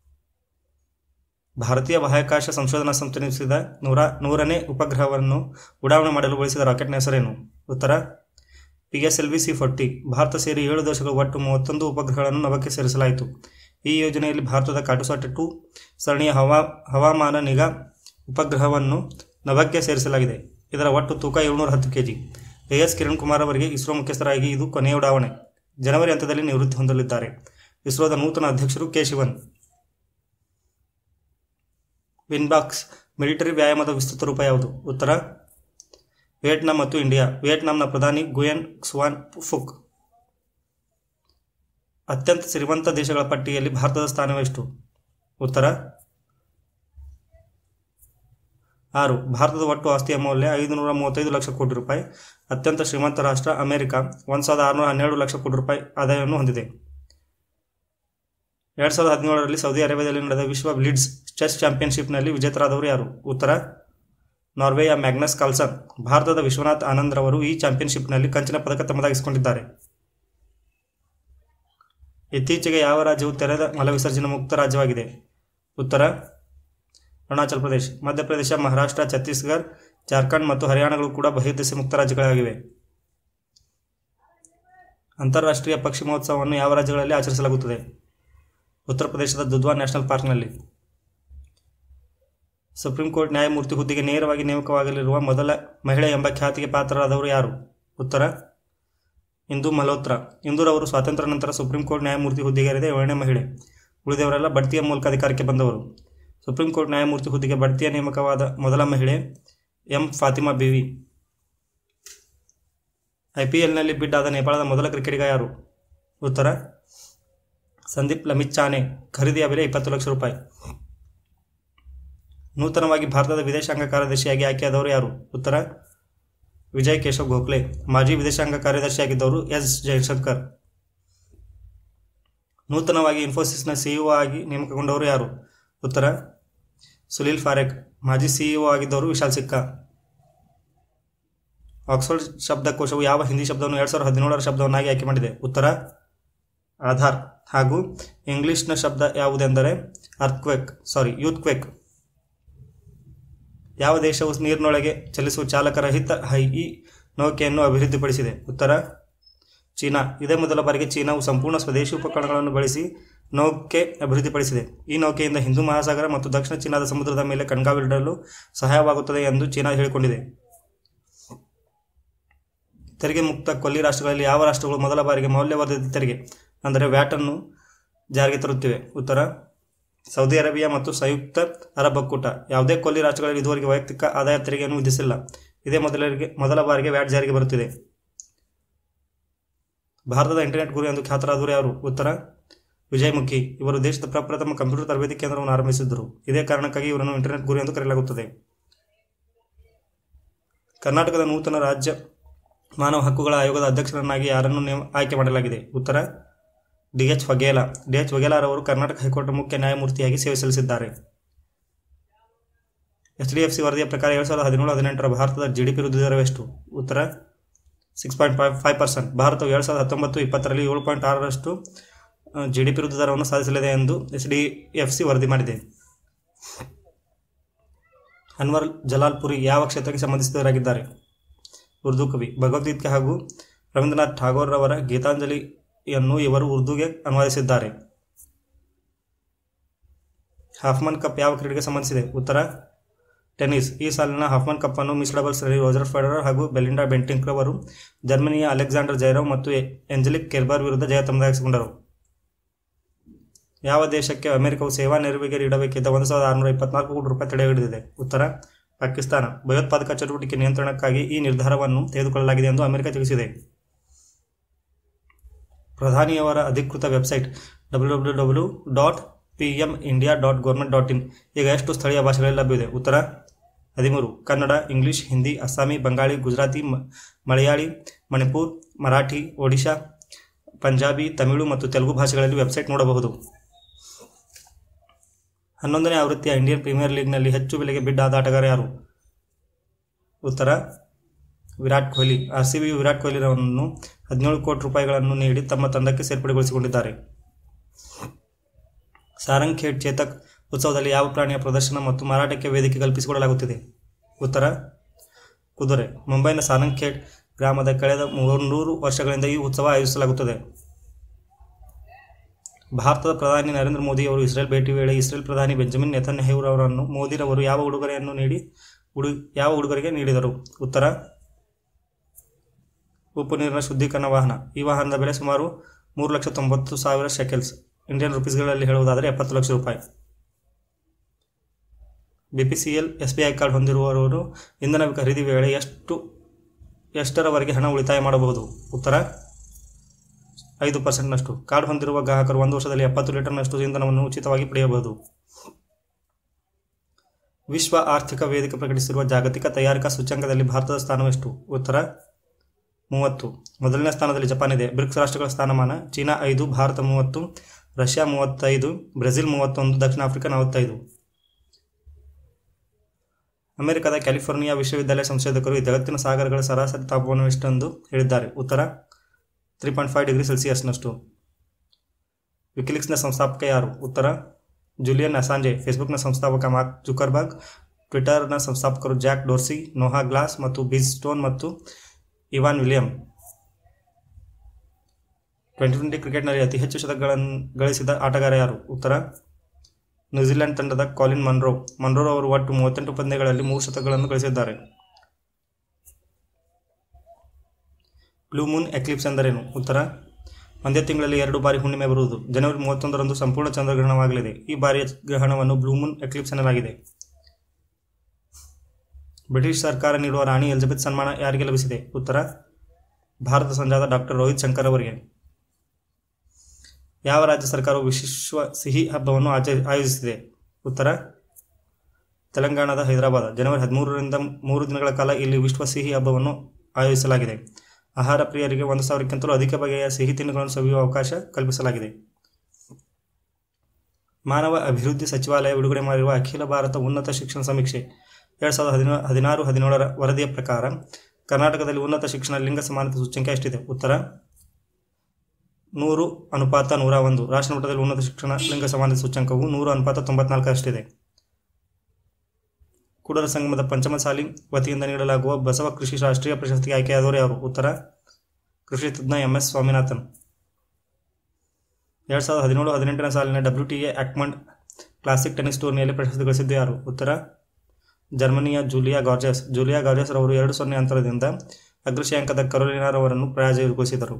ಭಾರತೀಯ ಬಾಹ್ಯಾಕಾಶ ಸಂಶೋಧನಾ ಸಂಸ್ಥೆ ನಿರ್ಮಿಸಿದ ನೂರ ನೂರನೇ ಉಪಗ್ರಹವನ್ನು ಉಡಾವಣೆ ಮಾಡಲು ಬಳಸಿದ ರಾಕೆಟ್ನ ಹೆಸರೇನು ಉತ್ತರ P S L V C forty Bharat ಸೇರಿ ಏಳು ದೇಶಗಳು ಒಟ್ಟು ಮೂವತ್ತೊಂದು ಉಪಗ್ರಹಗಳನ್ನು ನಭಕ್ಕೆ ಸೇರಿಸಲಾಯಿತು ಈ ಯೋಜನೆಯಲ್ಲಿ ಭಾರತದ ಕಾಟುಸಾಟ ಟು ಸರಣಿಯ ಹವಾ ಹವಾಮಾನ ನಿಗಾ ಉಪಗ್ರಹವನ್ನು ನಭಕ್ಕೆ ಸೇರಿಸಲಾಗಿದೆ ಇದರ ಒಟ್ಟು ತೂಕ ಏಳ್ನೂರ ಹತ್ತು KG A S Kiran Kumar ಅವರಿಗೆ ಇಸ್ರೋ ಮುಖ್ಯಸ್ಥರಾಗಿ ಇದು ಕೊನೆಯ ಉಡಾವಣೆ ಜನವರಿ ಹಂತದಲ್ಲಿ ನಿವೃತ್ತಿ ಹೊಂದಲಿದ್ದಾರೆ ಇಸ್ರೋದ ನೂತನ ಅಧ್ಯಕ್ಷರು ಕೆ ಶಿವನ್ ವಿನ್ಬಾಕ್ಸ್ ಮಿಲಿಟರಿ ವ್ಯಾಯಾಮದ ವಿಸ್ತೃತ ರೂಪ ಯಾವುದು ಉತ್ತರ ವಿಯೆಟ್ನಾಂ ಮತ್ತು ಇಂಡಿಯಾ ವಿಯೆಟ್ನಾಂನ ಪ್ರಧಾನಿ ಗುಯೆನ್ ಕ್ಸುವಾನ್ ಫುಕ್ ಅತ್ಯಂತ ಶ್ರೀಮಂತ ದೇಶಗಳ ಪಟ್ಟಿಯಲ್ಲಿ ಭಾರತದ ಸ್ಥಾನವೆಷ್ಟು ಉತ್ತರ ಆರು ಭಾರತದ ಒಟ್ಟು ಆಸ್ತಿಯ ಮೌಲ್ಯ ಐದುನೂರ ಮೂವತ್ತೈದು ಲಕ್ಷ ಕೋಟಿ ರೂಪಾಯಿ ಅತ್ಯಂತ ಶ್ರೀಮಂತ ರಾಷ್ಟ್ರ ಅಮೆರಿಕ ಒಂದು ಸಾವಿರದ ಆರುನೂರ ಹನ್ನೆರಡು ಲಕ್ಷ ಕೋಟಿ ರೂಪಾಯಿ ಆದಾಯವನ್ನು ಹೊಂದಿದೆ ಎರಡು ಸಾವಿರದ ಹದಿನೇಳರಲ್ಲಿ ಸೌದಿ ಅರೇಬಿಯಾದಲ್ಲಿ ನಡೆದ ವಿಶ್ವ ಬ್ಲಿಡ್ಸ್ ಚೆಸ್ ಚಾಂಪಿಯನ್ಶಿಪ್ನಲ್ಲಿ ವಿಜೇತರಾದವರು ಯಾರು ಉತ್ತರ ನಾರ್ವೆಯ ಮ್ಯಾಗ್ನಸ್ ಕಾರ್ಲ್ಸನ್ ಭಾರತದ ವಿಶ್ವನಾಥ್ ಆನಂದ್ ರವರು ಈ ಚಾಂಪಿಯನ್ಶಿಪ್ನಲ್ಲಿ ಕಂಚಿನ ಪದಕ ತಮ್ಮದಾಗಿಸಿಕೊಂಡಿದ್ದಾರೆ ಇತ್ತೀಚೆಗೆ ಯಾವ ರಾಜ್ಯವು ತೆರೆದ ಮಲವಿಸರ್ಜನೆ ಮುಕ್ತ ರಾಜ್ಯವಾಗಿದೆ ಉತ್ತರ ಅರುಣಾಚಲ ಪ್ರದೇಶ ಮಧ್ಯಪ್ರದೇಶ ಮಹಾರಾಷ್ಟ್ರ ಛತ್ತೀಸ್ಗಢ ಜಾರ್ಖಂಡ್ ಮತ್ತು ಹರಿಯಾಣಗಳು ಕೂಡ ಬಹಿರ್ದೆಸೆ ಮುಕ್ತ ರಾಜ್ಯಗಳಾಗಿವೆ ಅಂತಾರಾಷ್ಟ್ರೀಯ ಪಕ್ಷಿ ಮಹೋತ್ಸವವನ್ನು ಯಾವ ರಾಜ್ಯಗಳಲ್ಲಿ ಆಚರಿಸಲಾಗುತ್ತದೆ ಉತ್ತರ ಪ್ರದೇಶದ ದುಧ್ವಾ ನ್ಯಾಷನಲ್ ಪಾರ್ಕ್ನಲ್ಲಿ ಸುಪ್ರೀಂ ಕೋರ್ಟ್ ನ್ಯಾಯಮೂರ್ತಿ ಹುದ್ದೆಗೆ ನೇರವಾಗಿ ನೇಮಕವಾಗಲಿರುವ ಮೊದಲ ಮಹಿಳೆ ಎಂಬ ಖ್ಯಾತಿಗೆ ಪಾತ್ರರಾದವರು ಯಾರು ಉತ್ತರ ಇಂದು ಮಲ್ಹೋತ್ರಾ ಇಂದೂರವರು ಸ್ವಾತಂತ್ರ್ಯ ನಂತರ ಸುಪ್ರೀಂ ಕೋರ್ಟ್ ನ್ಯಾಯಮೂರ್ತಿ ಹುದ್ದೆಗೇರಿದ ಏಳನೇ ಮಹಿಳೆ ಉಳಿದವರೆಲ್ಲ ಬಡ್ತಿಯ ಮೂಲಕ ಅಧಿಕಾರಕ್ಕೆ ಬಂದವರು ಸುಪ್ರೀಂ ಕೋರ್ಟ್ ನ್ಯಾಯಮೂರ್ತಿ ಹುದ್ದೆಗೆ ಬಡ್ತಿಯ ನೇಮಕವಾದ ಮೊದಲ ಮಹಿಳೆ ಎಂ ಫಾತಿಮಾ ಬಿವಿ ಐಪಿಎಲ್ನಲ್ಲಿ ಬಿಡ್ ಆದ ನೇಪಾಳದ ಮೊದಲ ಕ್ರಿಕೆಟಿಗ ಯಾರು ಉತ್ತರ ಸಂದೀಪ್ ಲಮಿಚಾನೆ ಖರೀದಿಯ ಬೆಲೆ ಇಪ್ಪತ್ತು ಲಕ್ಷ ರೂಪಾಯಿ ನೂತನವಾಗಿ ಭಾರತದ ವಿದೇಶಾಂಗ ಕಾರ್ಯದರ್ಶಿಯಾಗಿ ಆಯ್ಕೆಯಾದವರು ಯಾರು ಉತ್ತರ ವಿಜಯ್ ಕೇಶವ್ ಗೋಖಲೆ ಮಾಜಿ ವಿದೇಶಾಂಗ ಕಾರ್ಯದರ್ಶಿಯಾಗಿದ್ದವರು ಎಸ್ ಜಯಶಂಕರ್ ನೂತನವಾಗಿ ಇನ್ಫೋಸಿಸ್ನ ಸಿಇಒ ಆಗಿ ನೇಮಕಗೊಂಡವರು ಯಾರು ಉತ್ತರ ಸುಲೀಲ್ ಫಾರೆಕ್ ಮಾಜಿ ಸಿಇಒ ಆಗಿದ್ದವರು ವಿಶಾಲ್ ಸಿಕ್ಕಾ ಆಕ್ಸ್ಫರ್ಡ್ ಶಬ್ದಕೋಶವು ಯಾವ ಹಿಂದಿ ಶಬ್ದವನ್ನು ಎರಡು ಸಾವಿರದ ಹದಿನೇಳರ ಶಬ್ದವನ್ನಾಗಿ ಆಯ್ಕೆ ಮಾಡಿದೆ ಉತ್ತರ ಆಧಾರ್ ಹಾಗೂ ಇಂಗ್ಲಿಷ್ನ ಶಬ್ದ ಯಾವುದೆಂದರೆ ಅರ್ಥ್ಕ್ವೆಕ್ ಸಾರಿ ಯೂತ್ ಕ್ವೆಕ್ ಯಾವ ದೇಶವು ನೀರಿನೊಳಗೆ ಚಲಿಸುವ ಚಾಲಕರಹಿತ ಹೈ ಈ ನೌಕೆಯನ್ನು ಅಭಿವೃದ್ಧಿಪಡಿಸಿದೆ ಉತ್ತರ ಚೀನಾ ಇದೇ ಮೊದಲ ಬಾರಿಗೆ ಚೀನಾವು ಸಂಪೂರ್ಣ ಸ್ವದೇಶಿ ಉಪಕರಣಗಳನ್ನು ಬಳಸಿ ನೌಕೆ ಅಭಿವೃದ್ಧಿಪಡಿಸಿದೆ ಈ ನೌಕೆಯಿಂದ ಹಿಂದೂ ಮಹಾಸಾಗರ ಮತ್ತು ದಕ್ಷಿಣ ಚೀನಾದ ಸಮುದ್ರದ ಮೇಲೆ ಕಣ್ಗಾವಿಡಲು ಸಹಾಯವಾಗುತ್ತದೆ ಎಂದು ಚೀನಾ ಹೇಳಿಕೊಂಡಿದೆ ತೆರಿಗೆ ಮುಕ್ತ ಕೊಲ್ಲಿ ರಾಷ್ಟ್ರಗಳಲ್ಲಿ ಯಾವ ರಾಷ್ಟ್ರಗಳು ಮೊದಲ ಬಾರಿಗೆ ಮೌಲ್ಯವರ್ಧಿತ ತೆರಿಗೆ ಅಂದರೆ ವ್ಯಾಟ್ ಅನ್ನು ಜಾರಿಗೆ ತರುತ್ತಿವೆ ಉತ್ತರ ಸೌದಿ ಅರೇಬಿಯಾ ಮತ್ತು ಸಂಯುಕ್ತ ಅರಬ್ ಒಕ್ಕೂಟ ಯಾವುದೇ ಕೊಲ್ಲಿ ರಾಷ್ಟ್ರಗಳಲ್ಲಿ ಇದುವರೆಗೆ ವೈಯಕ್ತಿಕ ಆದಾಯ ತೆರಿಗೆಯನ್ನು ವಿಧಿಸಿಲ್ಲ ಇದೇ ಮೊದಲಿಗೆ ಮೊದಲ ಬಾರಿಗೆ ವ್ಯಾಟ್ ಜಾರಿಗೆ ಬರುತ್ತಿದೆ ಭಾರತದ ಇಂಟರ್ನೆಟ್ ಗುರು ಎಂದು ಖ್ಯಾತರಾದವರು ಯಾರು ಉತ್ತರ ವಿಜಯ್ ಮುಖಿ ಇವರು ದೇಶದ ಪ್ರಪ್ರಥಮ ಕಂಪ್ಯೂಟರ್ ತರಬೇತಿ ಕೇಂದ್ರವನ್ನು ಆರಂಭಿಸಿದ್ದರು ಇದೇ ಕಾರಣಕ್ಕಾಗಿ ಇವರನ್ನು ಇಂಟರ್ನೆಟ್ ಗುರು ಎಂದು ಕರೆಯಲಾಗುತ್ತದೆ ಕರ್ನಾಟಕದ ನೂತನ ರಾಜ್ಯ ಮಾನವ ಹಕ್ಕುಗಳ ಆಯೋಗದ ಅಧ್ಯಕ್ಷರನ್ನಾಗಿ ಯಾರನ್ನು ನೇಮ ಆಯ್ಕೆ ಮಾಡಲಾಗಿದೆ ಉತ್ತರ D H Vaghela D H ವಘೇಲಾರವರು ಕರ್ನಾಟಕ ಹೈಕೋರ್ಟ್ ಮುಖ್ಯ ನ್ಯಾಯಮೂರ್ತಿಯಾಗಿ ಸೇವೆ ಸಲ್ಲಿಸಿದ್ದಾರೆ ಎಚ್ ಡಿ ಎಫ್ ಸಿ ವರದಿಯ ಪ್ರಕಾರ ಎರಡು ಸಾವಿರದ ಹದಿನೇಳು ಹದಿನೆಂಟರ ಭಾರತದ ಜಿ ಡಿ ಪಿ ವೃದ್ಧಿ ದರವೆಷ್ಟು ಉತ್ತರ six point five five percent ಭಾರತವು ಎರಡು ಸಾವಿರದ ಹತ್ತೊಂಬತ್ತು ಇಪ್ಪತ್ತರಲ್ಲಿ ಏಳು ಪಾಯಿಂಟ್ ಆರರಷ್ಟು ಜಿ ಡಿ ಪಿ ವೃದ್ಧಿ ದರವನ್ನು ಸಾಧಿಸಲಿದೆ ಎಂದು ಎಚ್ ಡಿ ಎಫ್ ಸಿ ವರದಿ ಮಾಡಿದೆ ಅನ್ವರ್ ಜಲಾಲ್ಪುರಿ ಯಾವ ಕ್ಷೇತ್ರಕ್ಕೆ ಸಂಬಂಧಿಸಿದವರಾಗಿದ್ದಾರೆ ಉರ್ದು ಕವಿ ಭಗವದ್ಗೀತೆ ಹಾಗೂ ರವೀಂದ್ರನಾಥ್ ಠಾಗೋರ್ ರವರ ಗೀತಾಂಜಲಿಯನ್ನು ಇವರು ಉರ್ದುಗೆ ಅನುವಾದಿಸಿದ್ದಾರೆ ಹಾಫ್ಮನ್ ಕಪ್ ಯಾವ ಕ್ರೀಡೆಗೆ ಸಂಬಂಧಿಸಿದೆ ಉತ್ತರ ಟೆನ್ನಿಸ್ ಈ ಸಾಲಿನ ಹಾಫ್ಮನ್ ಕಪ್ ಅನ್ನು ಮಿಸ್ ಡಬಲ್ಸ್ನಲ್ಲಿ ರೋಜರ್ ಫೆಡರರ್ ಹಾಗೂ ಬೆಲಿಂಡಾ ಬೆಂಟಿಂಕ್ ರವರು ಜರ್ಮನಿಯ ಅಲೆಕ್ಸಾಂಡರ್ ಜೈರವ್ ಮತ್ತು ಎಂಜಲಿಕ್ ಕೆರ್ಬರ್ ವಿರುದ್ಧ ಜಯ ತಮ್ಮದಾಗಿಸಿಕೊಂಡರು ಯಾವ ದೇಶಕ್ಕೆ ಅಮೆರಿಕವು ಸೇವಾ ನೆರವಿಗೆ ನೀಡಬೇಕಿದ್ದ ಒಂದು ಸಾವಿರದ ಆರುನೂರ ಇಪ್ಪತ್ನಾಲ್ಕು ಕೋಟಿ ರೂಪಾಯಿ ತಡೆ ಹಿಡಿದಿದೆ ಉತ್ತರ ಪಾಕಿಸ್ತಾನ ಭಯೋತ್ಪಾದಕ ಚಟುವಟಿಕೆ ನಿಯಂತ್ರಣಕ್ಕಾಗಿ ಈ ನಿರ್ಧಾರವನ್ನು ತೆಗೆದುಕೊಳ್ಳಲಾಗಿದೆ ಎಂದು ಅಮೆರಿಕ ತಿಳಿಸಿದೆ ಪ್ರಧಾನಿಯವರ ಅಧಿಕೃತ website W W W dot P M India dot government dot in ಈಗ ಎಷ್ಟು ಸ್ಥಳೀಯ ಭಾಷೆಗಳಲ್ಲಿ ಲಭ್ಯವಿದೆ ಉತ್ತರ ಹದಿಮೂರು ಕನ್ನಡ ಇಂಗ್ಲಿಷ್ ಹಿಂದಿ ಅಸ್ಸಾಮಿ ಬಂಗಾಳಿ ಗುಜರಾತಿ ಮ- ಮಲಯಾಳಿ ಮಣಿಪುರ್ ಮರಾಠಿ ಒಡಿಶಾ ಪಂಜಾಬಿ ತಮಿಳು ಮತ್ತು ತೆಲುಗು ಭಾಷೆಗಳಲ್ಲಿ ವೆಬ್ಸೈಟ್ ನೋಡಬಹುದು ಹನ್ನೊಂದನೇ ಆವೃತ್ತಿಯ ಇಂಡಿಯನ್ ಪ್ರೀಮಿಯರ್ ಲೀಗ್ನಲ್ಲಿ ಹೆಚ್ಚು ಬೆಲೆಗೆ ಬಿಡ್ ಆದ ಆಟಗಾರ ಯಾರು ಉತ್ತರ Virat Kohli R C B Virat ಕೊಹ್ಲಿರವನ್ನು ಹದಿನೇಳು ಕೋಟಿ ರೂಪಾಯಿಗಳನ್ನು ನೀಡಿ ತಮ್ಮ ತಂಡಕ್ಕೆ ಸೇರ್ಪಡೆಗೊಳಿಸಿಕೊಂಡಿದ್ದಾರೆ ಸಾರಂಗಖೇಡ್ ಚೇತಕ್ ಉತ್ಸವದಲ್ಲಿ ಯಾವ ಪ್ರಾಣಿಯ ಪ್ರದರ್ಶನ ಮತ್ತು ಮಾರಾಟಕ್ಕೆ ವೇದಿಕೆ ಕಲ್ಪಿಸಿಕೊಡಲಾಗುತ್ತಿದೆ ಉತ್ತರ ಕುದುರೆ ಮುಂಬೈನ ಸಾರಂಗಖೇಡ್ ಗ್ರಾಮದ ಕಳೆದ ಮೂನ್ನೂರು ವರ್ಷಗಳಿಂದ ಈ ಉತ್ಸವ ಆಯೋಜಿಸಲಾಗುತ್ತದೆ ಭಾರತದ ಪ್ರಧಾನಿ ನರೇಂದ್ರ ಮೋದಿ ಅವರು ಇಸ್ರೇಲ್ ಭೇಟಿ ವೇಳೆ ಇಸ್ರೇಲ್ ಪ್ರಧಾನಿ ಬೆಂಜಮಿನ್ ನೆತನ್ಯಾಹು ಅವರನ್ನು ಮೋದಿರವರು ಯಾವ ಉಡುಗೊರೆಯನ್ನು ನೀಡಿ ಉಡು ಯಾವ ಉಡುಗೊರೆಗೆ ನೀಡಿದರು ಉತ್ತರ ಉಪ್ಪು ನೀರಿನ ಶುದ್ಧೀಕರಣ ವಾಹನ ಈ ವಾಹನದ ಬೆಲೆ ಸುಮಾರು ಮೂರು ಲಕ್ಷ ತೊಂಬತ್ತು ಸಾವಿರ ಶೆಕೆಲ್ಸ್ ಇಂಡಿಯನ್ ರುಪೀಸ್ಗಳಲ್ಲಿ ಹೇಳುವುದಾದರೆ ಎಪ್ಪತ್ತು ಲಕ್ಷ ರೂಪಾಯಿ BPCL S B I card ಹೊಂದಿರುವವರು ಇಂಧನ ಖರೀದಿ ವೇಳೆ ಎಷ್ಟು ಎಷ್ಟರವರೆಗೆ ಹಣ ಉಳಿತಾಯ ಮಾಡಬಹುದು ಉತ್ತರ ಐದು ಪರ್ಸೆಂಟ್ನಷ್ಟು ಕಾರ್ಡ್ ಹೊಂದಿರುವ ಗ್ರಾಹಕರು ಒಂದು ವರ್ಷದಲ್ಲಿ ಎಪ್ಪತ್ತು ಲೀಟರ್ನಷ್ಟು ಇಂಧನವನ್ನು ಉಚಿತವಾಗಿ ಪಡೆಯಬಹುದು ವಿಶ್ವ ಆರ್ಥಿಕ ವೇದಿಕೆ ಪ್ರಕಟಿಸಿರುವ ಜಾಗತಿಕ ತಯಾರಿಕಾ ಸೂಚ್ಯಂಕದಲ್ಲಿ ಭಾರತದ ಸ್ಥಾನವೆಷ್ಟು ಉತ್ತರ ಮೂವತ್ತು ಮೊದಲನೇ ಸ್ಥಾನದಲ್ಲಿ ಜಪಾನ್ ಇದೆ ಬ್ರಿಕ್ಸ್ ರಾಷ್ಟ್ರಗಳ ಸ್ಥಾನಮಾನ ಚೀನಾ ಐದು ಭಾರತ ಮೂವತ್ತು ರಷ್ಯಾ ಮೂವತ್ತೈದು ಬ್ರೆಜಿಲ್ ಮೂವತ್ತೊಂದು ದಕ್ಷಿಣ ಆಫ್ರಿಕಾ ನಲವತ್ತೈದು ಅಮೆರಿಕದ ಕ್ಯಾಲಿಫೋರ್ನಿಯಾ ವಿಶ್ವವಿದ್ಯಾಲಯ ಸಂಶೋಧಕರು ಈ ಜಗತ್ತಿನ ಸಾಗರಗಳ ಸರಾಸರಿ ತಾಪಮಾನವೆಷ್ಟೆಂದು ಹೇಳಿದ್ದಾರೆ ಉತ್ತರ ತ್ರೀ ಪಾಯಿಂಟ್ ಫೈವ್ ಡಿಗ್ರಿ ಸೆಲ್ಸಿಯಸ್ನಷ್ಟು ವಿಕಿಲಿಕ್ಸ್ನ ಸಂಸ್ಥಾಪಕ ಯಾರು ಉತ್ತರ ಜುಲಿಯನ್ ಅಸಾಂಜೆ ಫೇಸ್ಬುಕ್ನ ಸಂಸ್ಥಾಪಕ ಮಾರ್ಕ್ ಜುಕರ್ಬರ್ಗ್ ಟ್ವಿಟರ್ನ ಸಂಸ್ಥಾಪಕರು ಜಾಕ್ ಡೋರ್ಸಿ ನೋಹಾ ಗ್ಲಾಸ್ ಮತ್ತು ಬಿಸ್ ಸ್ಟೋನ್ ಮತ್ತು ಇವಾನ್ ವಿಲಿಯಂ ಟ್ವೆಂಟಿ ಟ್ವೆಂಟಿ ಕ್ರಿಕೆಟ್ನಲ್ಲಿ ಅತಿ ಹೆಚ್ಚು ಶತಕಗಳನ್ನು ಗಳಿಸಿದ ಆಟಗಾರ ಯಾರು ಉತ್ತರ ನ್ಯೂಜಿಲೆಂಡ್ ತಂಡದ ಕಾಲಿನ್ ಮನ್ರೋ ಮನ್ರೋ ಅವರು ಒಟ್ಟು ಮೂವತ್ತೆಂಟು ಪಂದ್ಯಗಳಲ್ಲಿ ಮೂರು ಶತಕಗಳನ್ನು ಗಳಿಸಿದ್ದಾರೆ ಬ್ಲೂ ಮೂನ್ ಎಕ್ಲಿಪ್ಸ್ ಎಂದರೇನು ಉತ್ತರ ಒಂದೇ ತಿಂಗಳಲ್ಲಿ ಎರಡು ಬಾರಿ ಹುಣ್ಣಿಮೆ ಬರುವುದು ಜನವರಿ ಮೂವತ್ತೊಂದರಂದು ಸಂಪೂರ್ಣ ಚಂದ್ರಗ್ರಹಣವಾಗಲಿದೆ ಈ ಬಾರಿಯ ಗ್ರಹಣವನ್ನು ಬ್ಲೂ ಮೂನ್ ಎಕ್ಲಿಪ್ಸ್ ಎನ್ನಲಾಗಿದೆ ಬ್ರಿಟಿಷ್ ಸರ್ಕಾರ ನೀಡುವ ರಾಣಿ ಎಲಿಜಬೆತ್ ಸನ್ಮಾನ ಯಾರಿಗೆ ಲಭಿಸಿದೆ ಉತ್ತರ ಭಾರತ ಸಂಜಾತ ಡಾಕ್ಟರ್ ರೋಹಿತ್ ಶಂಕರ್ ಅವರಿಗೆ ಯಾವ ರಾಜ್ಯ ಸರ್ಕಾರವು ವಿಶ್ವ ಸಿಹಿ ಹಬ್ಬವನ್ನು ಆಚ ಆಯೋಜಿಸಿದೆ ಉತ್ತರ ತೆಲಂಗಾಣದ ಹೈದರಾಬಾದ್ ಜನವರಿ ಹದಿಮೂರರಿಂದ ಮೂರು ದಿನಗಳ ಕಾಲ ಇಲ್ಲಿ ವಿಶ್ವ ಸಿಹಿ ಹಬ್ಬವನ್ನು ಆಯೋಜಿಸಲಾಗಿದೆ ಆಹಾರ ಪ್ರಿಯರಿಗೆ ಒಂದು ಸಾವಿರಕ್ಕಿಂತಲೂ ಅಧಿಕ ಬಗೆಯ ಸಿಹಿ ತಿಂಡಿಗಳನ್ನು ಸವಿಯುವ ಅವಕಾಶ ಕಲ್ಪಿಸಲಾಗಿದೆ ಮಾನವ ಅಭಿವೃದ್ಧಿ ಸಚಿವಾಲಯ ಬಿಡುಗಡೆ ಮಾಡಿರುವ ಅಖಿಲ ಭಾರತ ಉನ್ನತ ಶಿಕ್ಷಣ ಸಮೀಕ್ಷೆ ಎರಡು ಸಾವಿರದ ಹದಿನ ಹದಿನಾರು ಹದಿನೇಳರ ವರದಿಯ ಪ್ರಕಾರ ಕರ್ನಾಟಕದಲ್ಲಿ ಉನ್ನತ ಶಿಕ್ಷಣ ಲಿಂಗ ಸಮಾನತೆ ಸೂಚ್ಯಂಕ ಎಷ್ಟಿದೆ ಉತ್ತರ ನೂರು ಅನುಪಾತ ನೂರ ಒಂದು ರಾಷ್ಟ್ರ ಮಟ್ಟದಲ್ಲಿ ಉನ್ನತ ಶಿಕ್ಷಣ ಲಿಂಗ ಸಮಾನತೆ ಸೂಚ್ಯಂಕವು ನೂರು ಅನುಪಾತ ತೊಂಬತ್ನಾಲ್ಕರಷ್ಟಿದೆ ಕೂಡಲ ಸಂಗಮದ ಪಂಚಮಸಾಲಿ ವತಿಯಿಂದ ನೀಡಲಾಗುವ ಬಸವ ಕೃಷಿ ರಾಷ್ಟ್ರೀಯ ಪ್ರಶಸ್ತಿಗೆ ಆಯ್ಕೆಯಾದವರು ಯಾರು ಉತ್ತರ ಕೃಷಿ ತಜ್ಞ ಎಂ ಎಸ್ ಸ್ವಾಮಿನಾಥನ್ ಎರಡು ಸಾವಿರದ ಹದಿನೇಳು ಹದಿನೆಂಟನೇ ಸಾಲಿನ W T A Auckland classic tennis ಟೂರ್ನಿಯಲ್ಲಿ ಪ್ರಶಸ್ತಿ ಗಳಿಸಿದ್ದು ಯಾರು ಉತ್ತರ ಜರ್ಮನಿಯ ಜೂಲಿಯಾ ಗಾರ್ಜಸ್ ಜೂಲಿಯಾ ಗಾರ್ಜಸ್ ರವರು ಎರಡು ಸೊನ್ನೆ ಅಂತರದಿಂದ ಅಗ್ರಶ್ರೇಯಾಂಕದ ಕರೋಲಿನಾರವರನ್ನು ಪರಾಜಯಗೊಳಿಸಿದರು